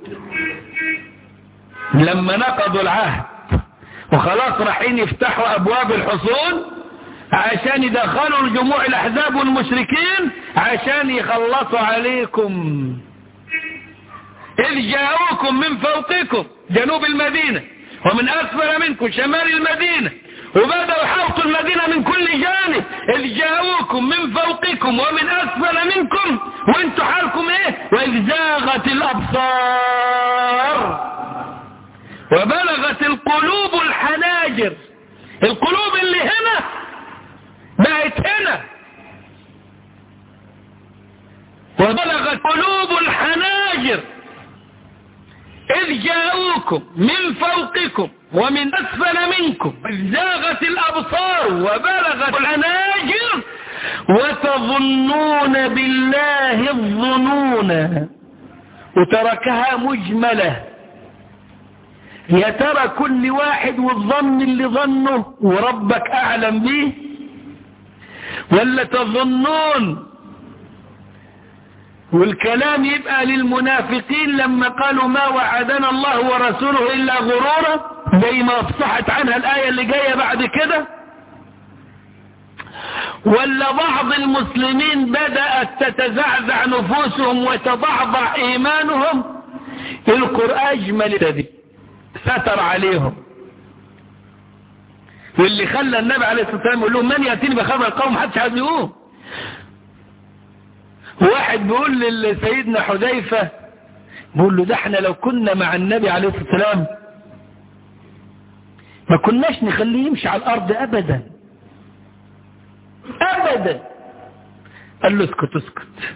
لما نقضوا العهد وخلاص رايحين يفتحوا أبواب الحصون عشان يدخلوا الجموع الأحزاب والمشركين عشان يخلصوا عليكم إذ جاءوكم من فوقكم جنوب المدينة ومن أسفل منكم شمال المدينة وبدأوا يحوطوا المدينة من كل جانب إذ جاءوكم من فوقكم ومن أسفل منكم وانتوا حالكم ايه وإذ زاغت الأبصار وبلغت القلوب الحناجر القلوب اللي هنا بقت هنا وبلغت قلوب الحناجر إذ جاءوكم من فوقكم ومن أسفل منكم زاغت الأبصار وبلغت الحناجر وتظنون بالله الظنون وتركها مجملة يا ترى كل واحد والظن اللي ظنه وربك أعلم به ولا تظنون والكلام يبقى للمنافقين لما قالوا ما وعدنا الله ورسوله إلا غرورا زي ما افصحت عنها الآية اللي جاية بعد كده ولا بعض المسلمين بدأت تتزعزع نفوسهم وتضعضع إيمانهم القرآن أجمل دي ستر عليهم واللي خلى النبي عليه الصلاة والسلام يقول لهم من يأتيني بخبر القوم حدش عايز يقوم واحد بيقول لسيدنا حذيفة بيقول له ده احنا لو كنا مع النبي عليه الصلاة والسلام ما كناش نخليه يمشي على الأرض أبدا أبدا قال له اسكت اسكت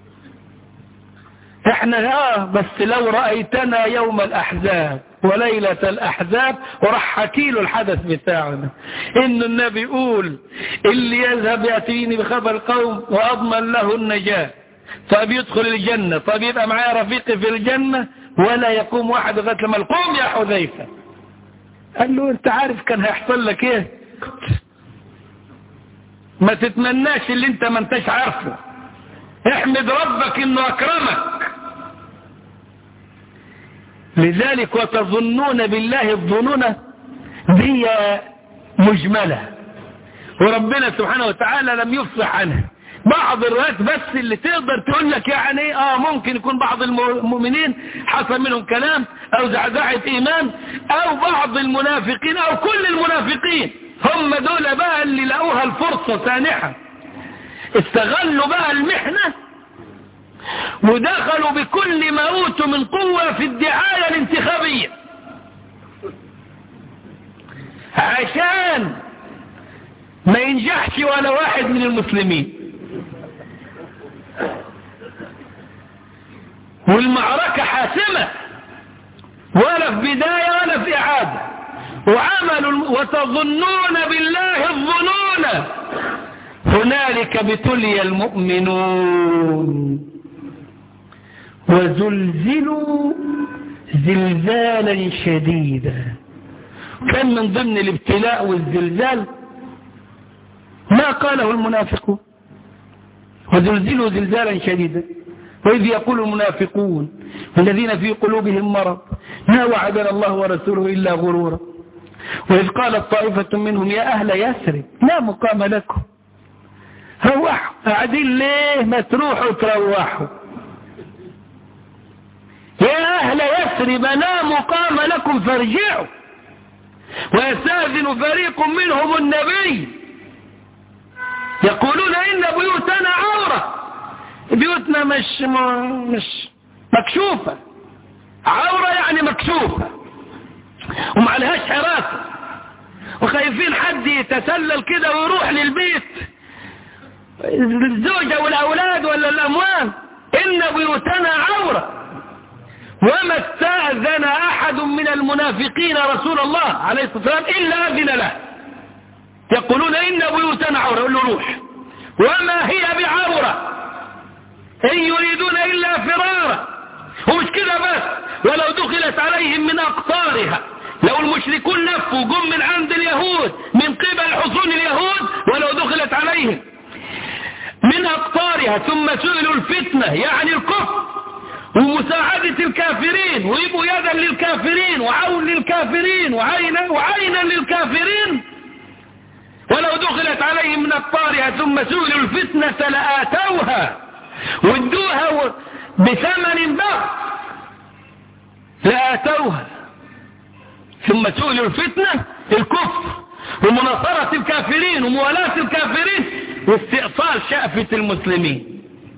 احنا اه بس لو رأيتنا يوم الأحزاب وليلة الأحزاب وراح حكي له الحدث بتاعنا إن النبي يقول اللي يذهب يأتيني بخبر القوم وأضمن له النجاة طيب يدخل الجنة طيب يبقى معايا رفيقي في الجنة ولا يقوم واحد لغايه لما القوم يا حذيفة قال له انت عارف كان هيحصل لك ايه ما تتمناش اللي انت ما انتش عارفه احمد ربك انه اكرمك لذلك وتظنون بالله الظنون دي مجملة وربنا سبحانه وتعالى لم يفصح عنها بعض الروايات بس اللي تقدر تقول لك يعني اه ممكن يكون بعض المؤمنين حصل منهم كلام او زعزعة ايمان او بعض المنافقين او كل المنافقين هم دول بقى اللي لقوها الفرصة سانحة استغلوا بقى المحنة ودخلوا بكل ما اوتوا من قوة في الدعاية الانتخابية عشان ما ينجحش ولا واحد من المسلمين والمعركة حاسمة ولا في بداية ولا في إعادة وعملوا وتظنون بالله الظنون هنالك ابتلي المؤمنون وزلزلوا زلزالا شديدا كان من ضمن الابتلاء والزلزال ما قاله المنافقون وزلزلوا زلزالا شديدا وإذ يقول المنافقون والذين في قلوبهم مرض ما وعدنا الله ورسوله إلا غرورا وإذ قالت طائفة منهم يا أهل يسرب لا مقام لكم روحوا قاعدين ليه ما تروحوا تروحوا يا أهل يسرب لا مقام لكم فارجعوا ويستاذن فريق منهم النبي يقولون إن بيوتنا عورة بيوتنا مش مش مكشوفة عورة يعني مكشوفة وما لهاش حراسة وخايفين حد يتسلل كده ويروح للبيت الزوجة والأولاد ولا الأموال إن بيوتنا عورة وما استأذن أحد من المنافقين رسول الله عليه الصلاة والسلام إلا أذن له يقولون إن بيوتنا عورة يقول له روح وما هي بعورة إن يريدون إلا فرارا ومش كده بس ولو دخلت عليهم من أقطارها لو المشركون لفوا جم من عند اليهود من قبل حصون اليهود ولو دخلت عليهم من أقطارها ثم سئلوا الفتنة يعني الكفر ومساعدة الكافرين ويبقوا يدا للكافرين وعون للكافرين وعينا, وعينا للكافرين ولو دخلت عليهم من أقطارها ثم سئلوا الفتنة لآتوها وادوها بثمن بخس لآتوها ثم سئلوا الفتنة الكفر ومناصرة الكافرين وموالاة الكافرين واستئصال شأفة المسلمين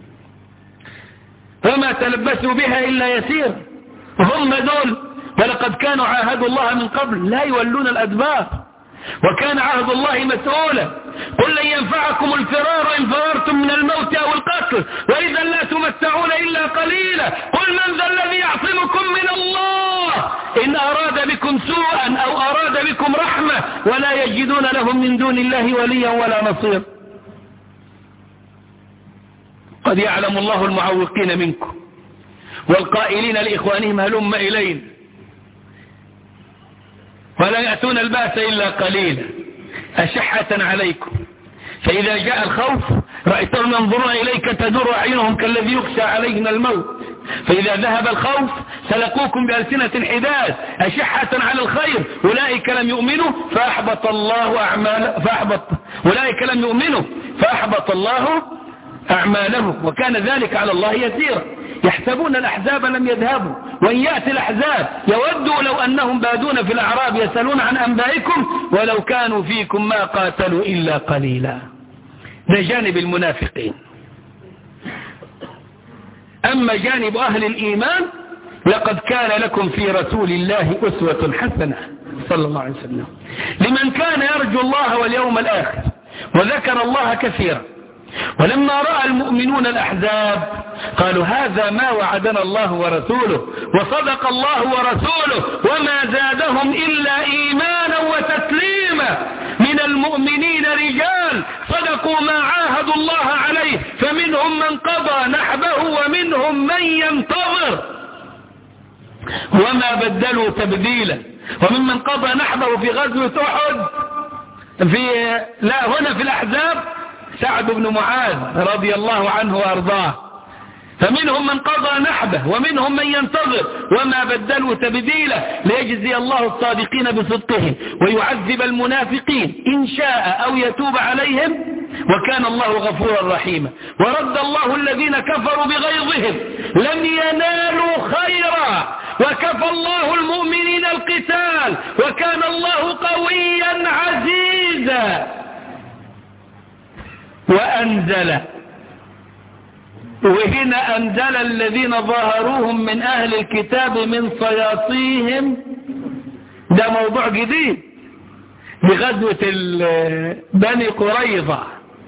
وما تلبسوا بها إلا يسير هم دول ولقد كانوا عاهدوا الله من قبل لا يولون الأدبار وكان عهد الله مسؤولا قل لن ينفعكم الفرار إن فررتم من الموت أو القتل وإذا لا تمتعون إلا قليلا قل من ذا الذي يعصمكم من الله إن أراد بكم سوءا أو أراد بكم رحمة ولا يجدون لهم من دون الله وليا ولا نصير قد يعلم الله المعوقين منكم والقائلين لإخوانهم هلم إلينا ولا يأتون الباس إلا قليلا أشحة عليكم فإذا جاء الخوف رأيتهم ينظرون إليك تدور أعينهم كالذي يخشى عليه من الموت فإذا ذهب الخوف سلقوكم بألسنة حداد أشحة على الخير أولئك لم يؤمنوا فأحبط الله أعمال فأحبط أولئك لم يؤمنوا فأحبط الله أعمالهم وكان ذلك على الله يسيرا يحسبون الأحزاب لم يذهبوا وإن يأتي الأحزاب يودوا لو أنهم بادون في الأعراب يسألون عن أنبائكم ولو كانوا فيكم ما قاتلوا إلا قليلا ده جانب المنافقين أما جانب أهل الإيمان لقد كان لكم في رسول الله أسوة حسنة صلى الله عليه وسلم لمن كان يرجو الله واليوم الآخر وذكر الله كثيرا ولما رأى المؤمنون الأحزاب قالوا هذا ما وعدنا الله ورسوله وصدق الله ورسوله وما زادهم إلا إيمانا وتسليما من المؤمنين رجال صدقوا ما عاهدوا الله عليه فمنهم من قضى نحبه ومنهم من ينتظر وما بدلوا تبديلا وممن قضى نحبه في غزوة أحد في لا هنا في الأحزاب سعد بن معاذ رضي الله عنه وأرضاه فمنهم من قضى نحبه ومنهم من ينتظر وما بدلوا تبديلا ليجزي الله الصادقين بصدقهم ويعذب المنافقين إن شاء أو يتوب عليهم وكان الله غفورا رحيما ورد الله الذين كفروا بغيظهم لم ينالوا خيرا وكفى الله المؤمنين القتال وكان الله قويا عزيزا وأنزل وهنا أنزل الذين ظاهروهم من أهل الكتاب من صياصيهم ده موضوع جديد بغزوة بني قريظة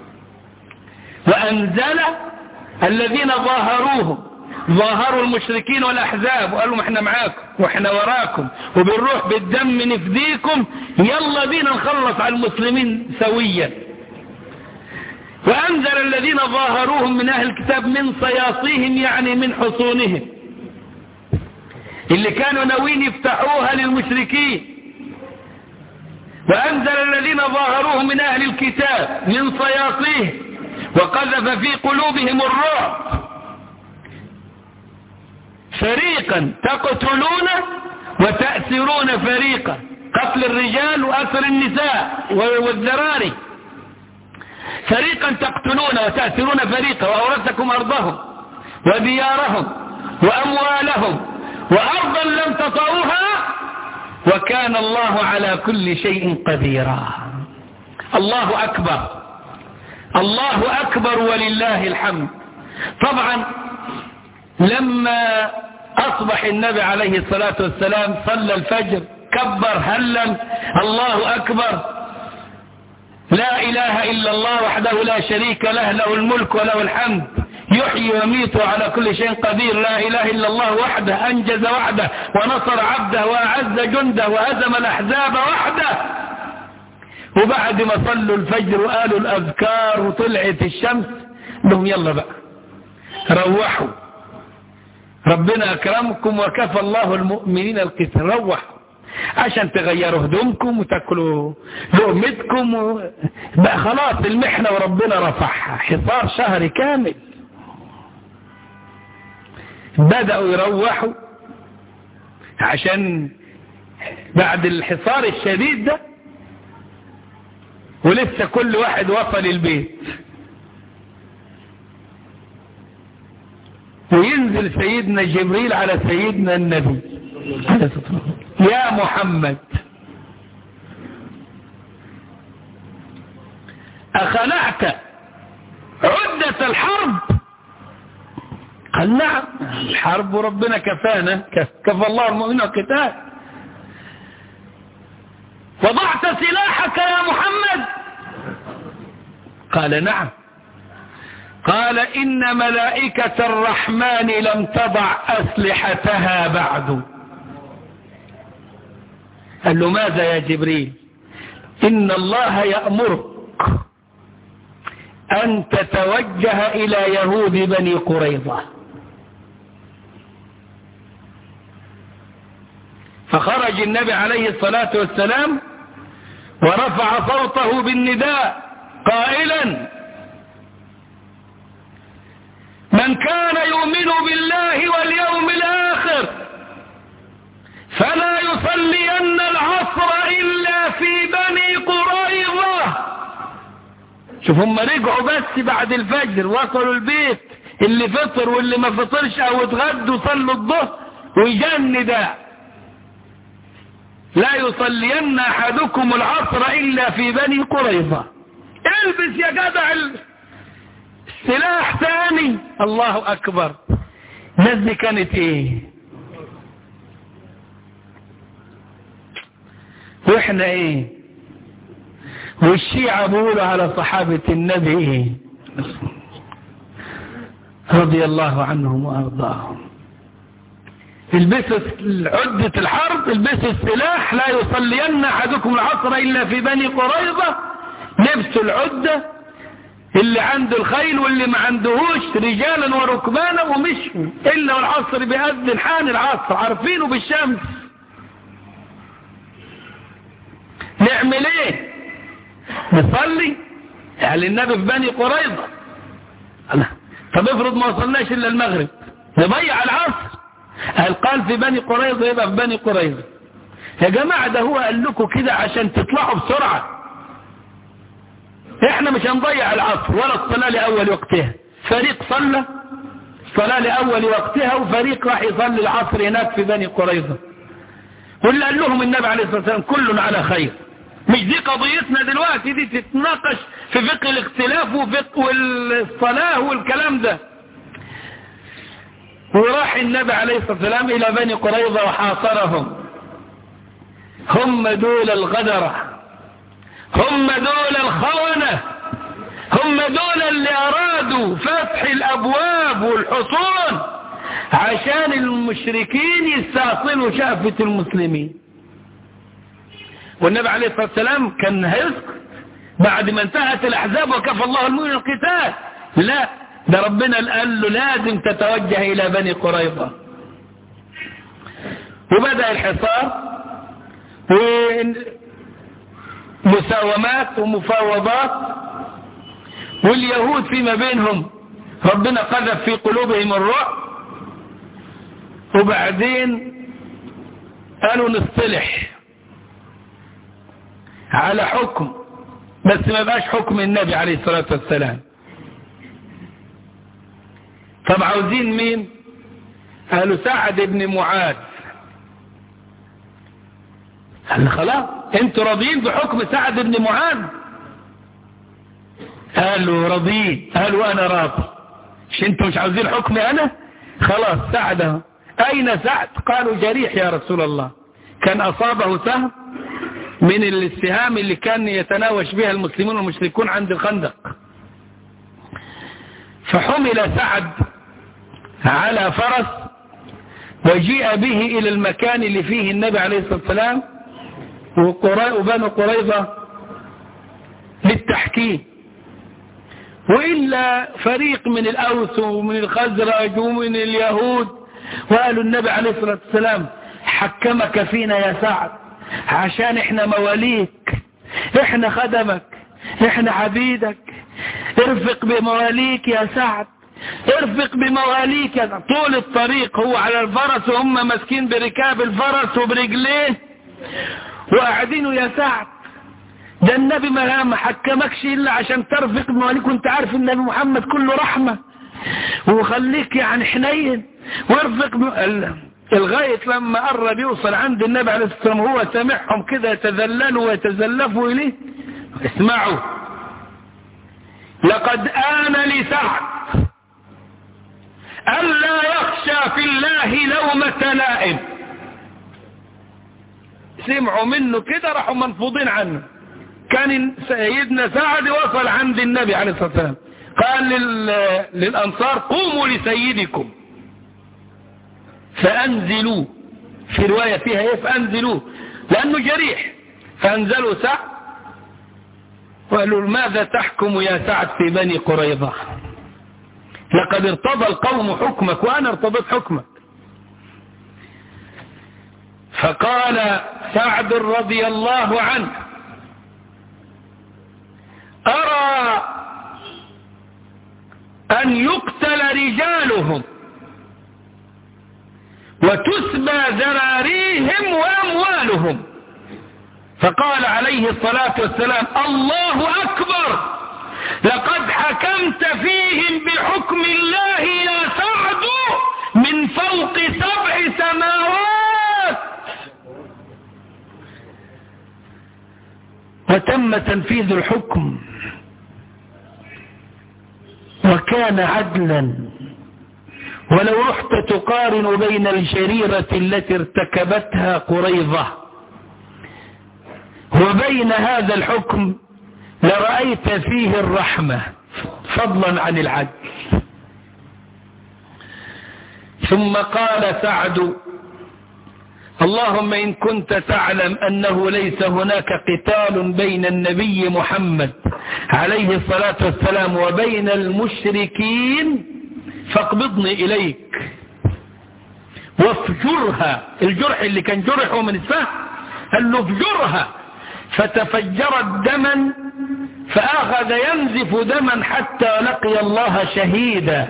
وأنزل الذين ظاهروهم ظاهروا المشركين والأحزاب وقالوا ما احنا معاكم واحنا وراكم وبنروح بالدم نفديكم يلا بينا نخلص على المسلمين سويا وأنزل الذين ظاهروهم من أهل الكتاب من صياصيهم يعني من حصونهم اللي كانوا ناويين يفتحوها للمشركين وأنزل الذين ظاهروهم من أهل الكتاب من صياصيهم وقذف في قلوبهم الرعب فريقا تقتلون وتأسرون فريقا قتل الرجال وأسر النساء والذراري فريقا تقتلون وتأثرون فريقا وأورثكم أرضهم وديارهم وأموالهم وأرضا لم تطعوها وكان الله على كل شيء قديرا الله أكبر الله أكبر ولله الحمد طبعا لما أصبح النبي عليه الصلاة والسلام صلى الفجر كبر هلا الله أكبر لا إله إلا الله وحده لا شريك له له الملك وله الحمد يحيي ويميت على كل شيء قدير لا إله إلا الله وحده أنجز وحده ونصر عبده وأعز جنده وهزم الأحزاب وحده وبعد ما صلوا الفجر وقالوا الأذكار وطلعت الشمس لهم يلا بقى روحوا ربنا أكرمكم وكفى الله المؤمنين القتال روحوا عشان تغيروا هدومكم وتاكلوا لقمتكم و... بقى خلاص المحنة وربنا رفعها حصار شهر كامل بدأوا يروحوا عشان بعد الحصار الشديد ده ولسه كل واحد وصل البيت وينزل سيدنا جبريل على سيدنا النبي يا محمد أخلعت عدة الحرب قال نعم الحرب ربنا كفانا كفى الله المؤمنين القتال وضعت سلاحك يا محمد قال نعم قال إن ملائكة الرحمن لم تضع أسلحتها بعد قال له ماذا يا جبريل إن الله يأمرك أن تتوجه إلى يهود بني قريظة فخرج النبي عليه الصلاة والسلام ورفع صوته بالنداء قائلا من كان يؤمن بالله واليوم الآخر فلا يصلين العصر إلا في بني قريظة شوف هم رجعوا بس بعد الفجر وصلوا البيت اللي فطر واللي ما فطرش او اتغدوا صلوا الظهر ويجن ده لا يصلين احدكم العصر الا في بني قريظة البس يا جدع السلاح ثاني الله اكبر الناس دي كانت ايه واحنا ايه والشيعة بيقولوا على صحابة النبي ايه رضي الله عنهم وارضاهم البسوا عدة الحرب البسوا السلاح لا يصلين احدكم العصر الا في بني قريظة لبسوا العدة اللي عنده الخيل واللي ما عندهوش رجالا وركبانا ومشوا الا والعصر بأذن حان العصر عارفينه بالشمس نعمل ايه نصلي يعني النبي في بني قريظة طب افرض ما وصلناش الا المغرب نضيع العصر هل قال في بني قريظة يبقى في بني قريظة يا جماعة ده هو قال لكم كده عشان تطلعوا بسرعة احنا مش هنضيع العصر ولا الصلاة لأول وقتها فريق صلى صلاة لأول وقتها وفريق راح يصلي العصر هناك في بني قريظة واللي قال لهم النبي عليه الصلاة والسلام كل على خير مش دي قضيتنا دلوقتي دي تتناقش في فقه الاختلاف وفقه والصلاة والكلام ده وراح النبي عليه الصلاة والسلام إلى بني قريظة وحاصرهم هم دول الغدرة هم دول الخونة هم دول اللي أرادوا فتح الأبواب والحصون عشان المشركين يستأصلوا شافة المسلمين والنبي عليه الصلاة والسلام كان هيسك بعد ما انتهت الأحزاب وكفى الله المؤمن القتال لا ده ربنا قال له لازم تتوجه إلى بني قريظة وبدأ الحصار ومساومات ومفاوضات واليهود فيما بينهم ربنا قذف في قلوبهم الرعب وبعدين قالوا نصطلح على حكم بس ما بقاش حكم النبي عليه الصلاة والسلام طب عاوزين مين قالوا سعد بن معاذ قال خلاص انتوا راضيين بحكم سعد بن معاذ قالوا راضيين قالوا انا راضي مش انتوا مش عاوزين حكمي انا خلاص سعد اين سعد قالوا جريح يا رسول الله كان اصابه سهم من السهام اللي كان يتناوش بها المسلمون والمشركون عند الخندق فحمل سعد على فرس وجيء به إلى المكان اللي فيه النبي عليه الصلاة والسلام وبنو قريظة للتحكيم وإلا فريق من الأوس ومن الخزرج ومن اليهود وقالوا النبي عليه الصلاة والسلام حكمك فينا يا سعد عشان احنا مواليك احنا خدمك احنا عبيدك ارفق بمواليك يا سعد ارفق بمواليك يا سعد طول الطريق هو على الفرس وهم ماسكين بركاب الفرس وبرجليه وقاعدينه يا سعد ده النبي ما حكمكش الا عشان ترفق بمواليك وانت عارف النبي محمد كله رحمة وخليك يعني حنين وارفق لغاية لما قرب يوصل عند النبي عليه الصلاة والسلام هو سامعهم كده يتذللوا ويتزلفوا إليه اسمعوا لقد آن لسعد ألا يخشى في الله لومة لائم سمعوا منه كده راحوا منفوضين عنه كان سيدنا سعد وصل عند النبي عليه الصلاة والسلام قال للأنصار قوموا لسيدكم فأنزلوا في رواية فيها ايه فأنزلوا لأنه جريح فأنزلوا سعد وقالوا ماذا تحكم يا سعد في بني قريظة لقد ارتضى القوم حكمك وأنا ارتضيت حكمك فقال سعد رضي الله عنه أرى أن يقتل رجال رجالهم وتسبى ذراريهم وأموالهم فقال عليه الصلاة والسلام الله أكبر لقد حكمت فيهم بحكم الله يا سعد من فوق سبع سماوات وتم تنفيذ الحكم وكان عدلا ولو رحت تقارن بين الجريرة التي ارتكبتها قريظة وبين هذا الحكم لرأيت فيه الرحمة فضلا عن العدل ثم قال سعد اللهم إن كنت تعلم أنه ليس هناك قتال بين النبي محمد عليه الصلاة والسلام وبين المشركين فاقبضني إليك وافجرها الجرح اللي كان جرحه من السهم قال له افجرها فتفجرت دما فأخذ ينزف دما حتى لقي الله شهيدا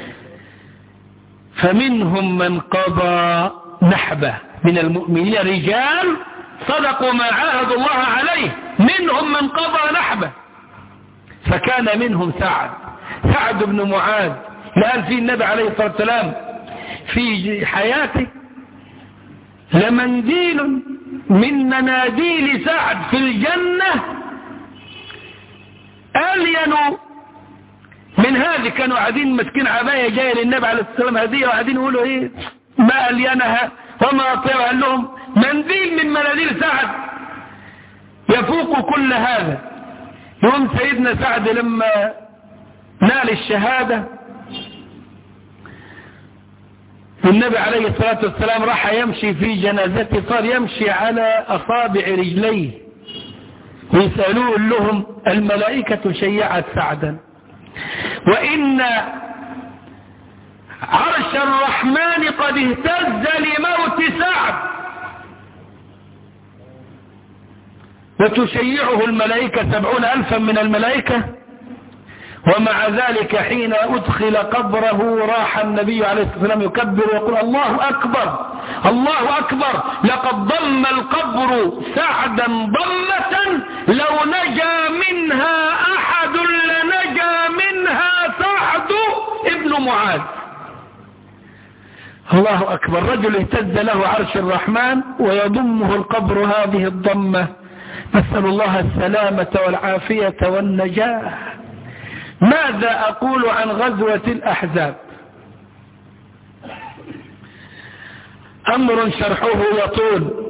فمنهم من قضى نحبه من المؤمنين رجال صدقوا ما عاهدوا الله عليه منهم من قضى نحبه فكان منهم سعد سعد بن معاذ لأن في النبي عليه الصلاة والسلام في حياته لمنديل من مناديل سعد في الجنة ألين من هذه كانوا قاعدين ماسكين عباية جاية للنبي عليه الصلاة والسلام هدية وقاعدين يقولوا ايه ما ألينها وما أطيرها قال لهم منديل من مناديل سعد يفوق كل هذا يوم سيدنا سعد لما نال الشهادة النبي عليه الصلاة والسلام راح يمشي في جنازته صار يمشي على أصابع رجليه ويسألوه لهم الملائكة شيعت سعدا وإن عرش الرحمن قد اهتز لموت سعد وتشيعه الملائكة سبعون ألفا من الملائكة ومع ذلك حين أدخل قبره راح النبي عليه الصلاة والسلام يكبر ويقول الله أكبر الله أكبر لقد ضم القبر سعدا ضمة لو نجا منها أحد لنجا منها سعد ابن معاذ الله أكبر رجل اهتز له عرش الرحمن ويضمه القبر هذه الضمة نسأل الله السلامة والعافية والنجاة ماذا أقول عن غزوة الأحزاب أمر شرحه يطول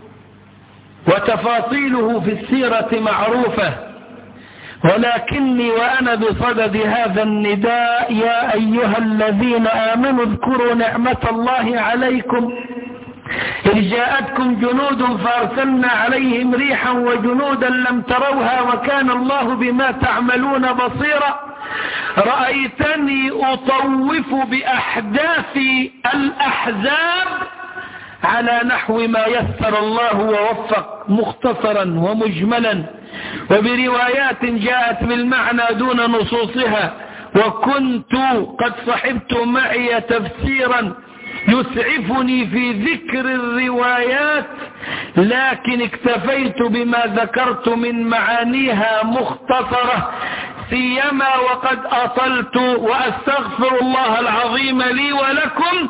وتفاصيله في السيرة معروفة ولكني وأنا بصدد هذا النداء يا أيها الذين آمنوا اذكروا نعمة الله عليكم إذ جاءتكم جنود فأرسلنا عليهم ريحا وجنودا لم تروها وكان الله بما تعملون بصيرا رأيتني أطوف بأحداث الأحزاب على نحو ما يسر الله ووفق مختصرا ومجملا وبروايات جاءت بالمعنى دون نصوصها وكنت قد صحبت معي تفسيرا يسعفني في ذكر الروايات لكن اكتفيت بما ذكرت من معانيها مختصرة سيما وقد أطلت وأستغفر الله العظيم لي ولكم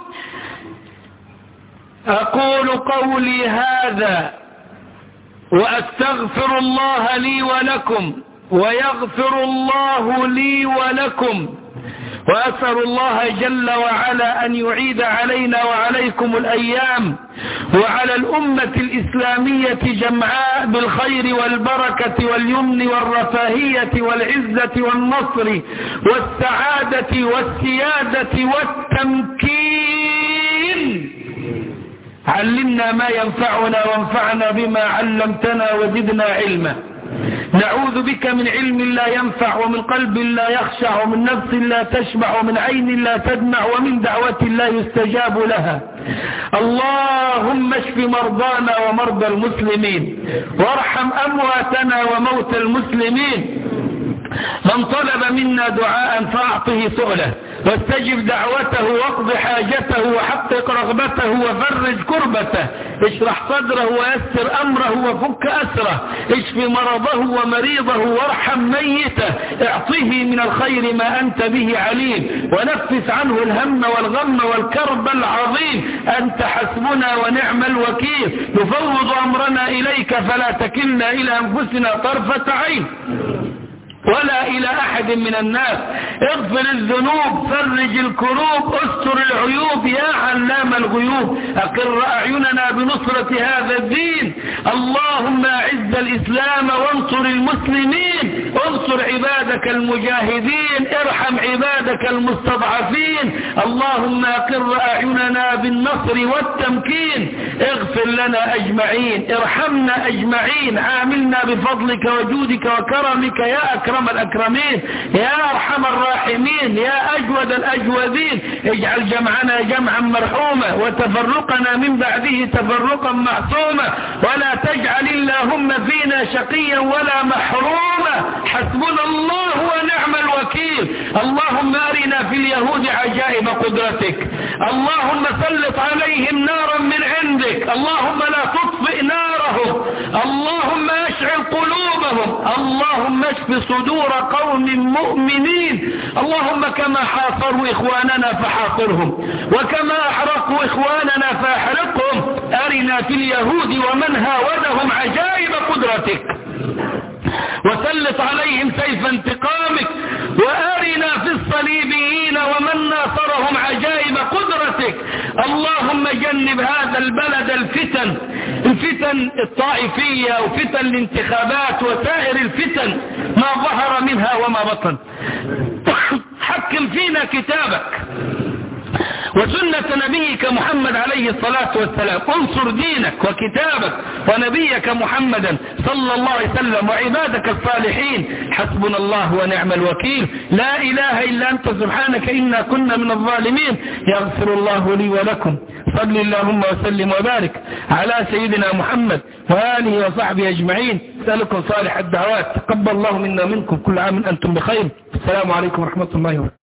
أقول قولي هذا وأستغفر الله لي ولكم ويغفر الله لي ولكم وأسأل الله جل وعلا أن يعيد علينا وعليكم الأيام وعلى الأمة الإسلامية جمعاء بالخير والبركة واليمن والرفاهية والعزة والنصر والسعادة والسيادة والتمكين علمنا ما ينفعنا وانفعنا بما علمتنا وزدنا علما نعوذ بك من علم لا ينفع ومن قلب لا يخشع ومن نفس لا تشبع ومن عين لا تدمع ومن دعوة لا يستجاب لها اللهم اشف مرضانا ومرضى المسلمين وارحم أمواتنا وموتى المسلمين من طلب منا دعاء فأعطه سؤله واستجب دعوته واقض حاجته وحقق رغبته وفرج كربته اشرح صدره ويسر أمره وفك أسره اشف مرضه ومريضه وارحم ميته اعطه من الخير ما أنت به عليم ونفس عنه الهم والغم والكرب العظيم أنت حسبنا ونعم الوكيل نفوض أمرنا إليك فلا تكلنا إلى أنفسنا طرفة عين ولا إلى أحد من الناس اغفر الذنوب فرج الكروب استر العيوب يا علام الغيوب أقر أعيننا بنصرة هذا الدين اللهم أعز الإسلام وانصر المسلمين انصر عبادك المجاهدين ارحم عبادك المستضعفين اللهم أقر أعيننا بالنصر والتمكين اغفر لنا أجمعين ارحمنا أجمعين عاملنا بفضلك وجودك وكرمك يا أكرم أكرم الأكرمين يا أرحم الراحمين يا أجود الأجودين اجعل جمعنا جمعا مرحوما وتفرقنا من بعده تفرقا معصوما ولا تجعل اللهم فينا شقيا ولا محروما حسبنا الله ونعم الوكيل اللهم أرنا في اليهود عجائب قدرتك اللهم سلط عليهم نارا من عندك اللهم لا تطفئ نارهم اللهم اشعل قلوبهم اللهم اشف صدور قوم مؤمنين اللهم كما حاصروا إخواننا فحاصرهم وكما أحرقوا إخواننا فأحرقهم أرنا في اليهود ومن هاودهم عجائب قدرتك وسلط عليهم سيف انتقامك وأرنا في الصليبيين ومن ناصرهم عجائب قدرتك اللهم جنب هذا البلد الفتن الفتن الطائفية وفتن الانتخابات وسائر الفتن ما ظهر منها وما بطن حكم فينا كتابك وسنة نبيك محمد عليه الصلاة والسلام انصر دينك وكتابك ونبيك محمدا صلى الله عليه وسلم وعبادك الصالحين حسبنا الله ونعم الوكيل لا إله إلا أنت سبحانك إنا كنا من الظالمين يغفر الله لي ولكم صل اللهم وسلم وبارك على سيدنا محمد وآله وصحبه أجمعين سألكم صالح الدعوات تقبل الله منا منكم كل عام أنتم بخير السلام عليكم ورحمة الله وبركاته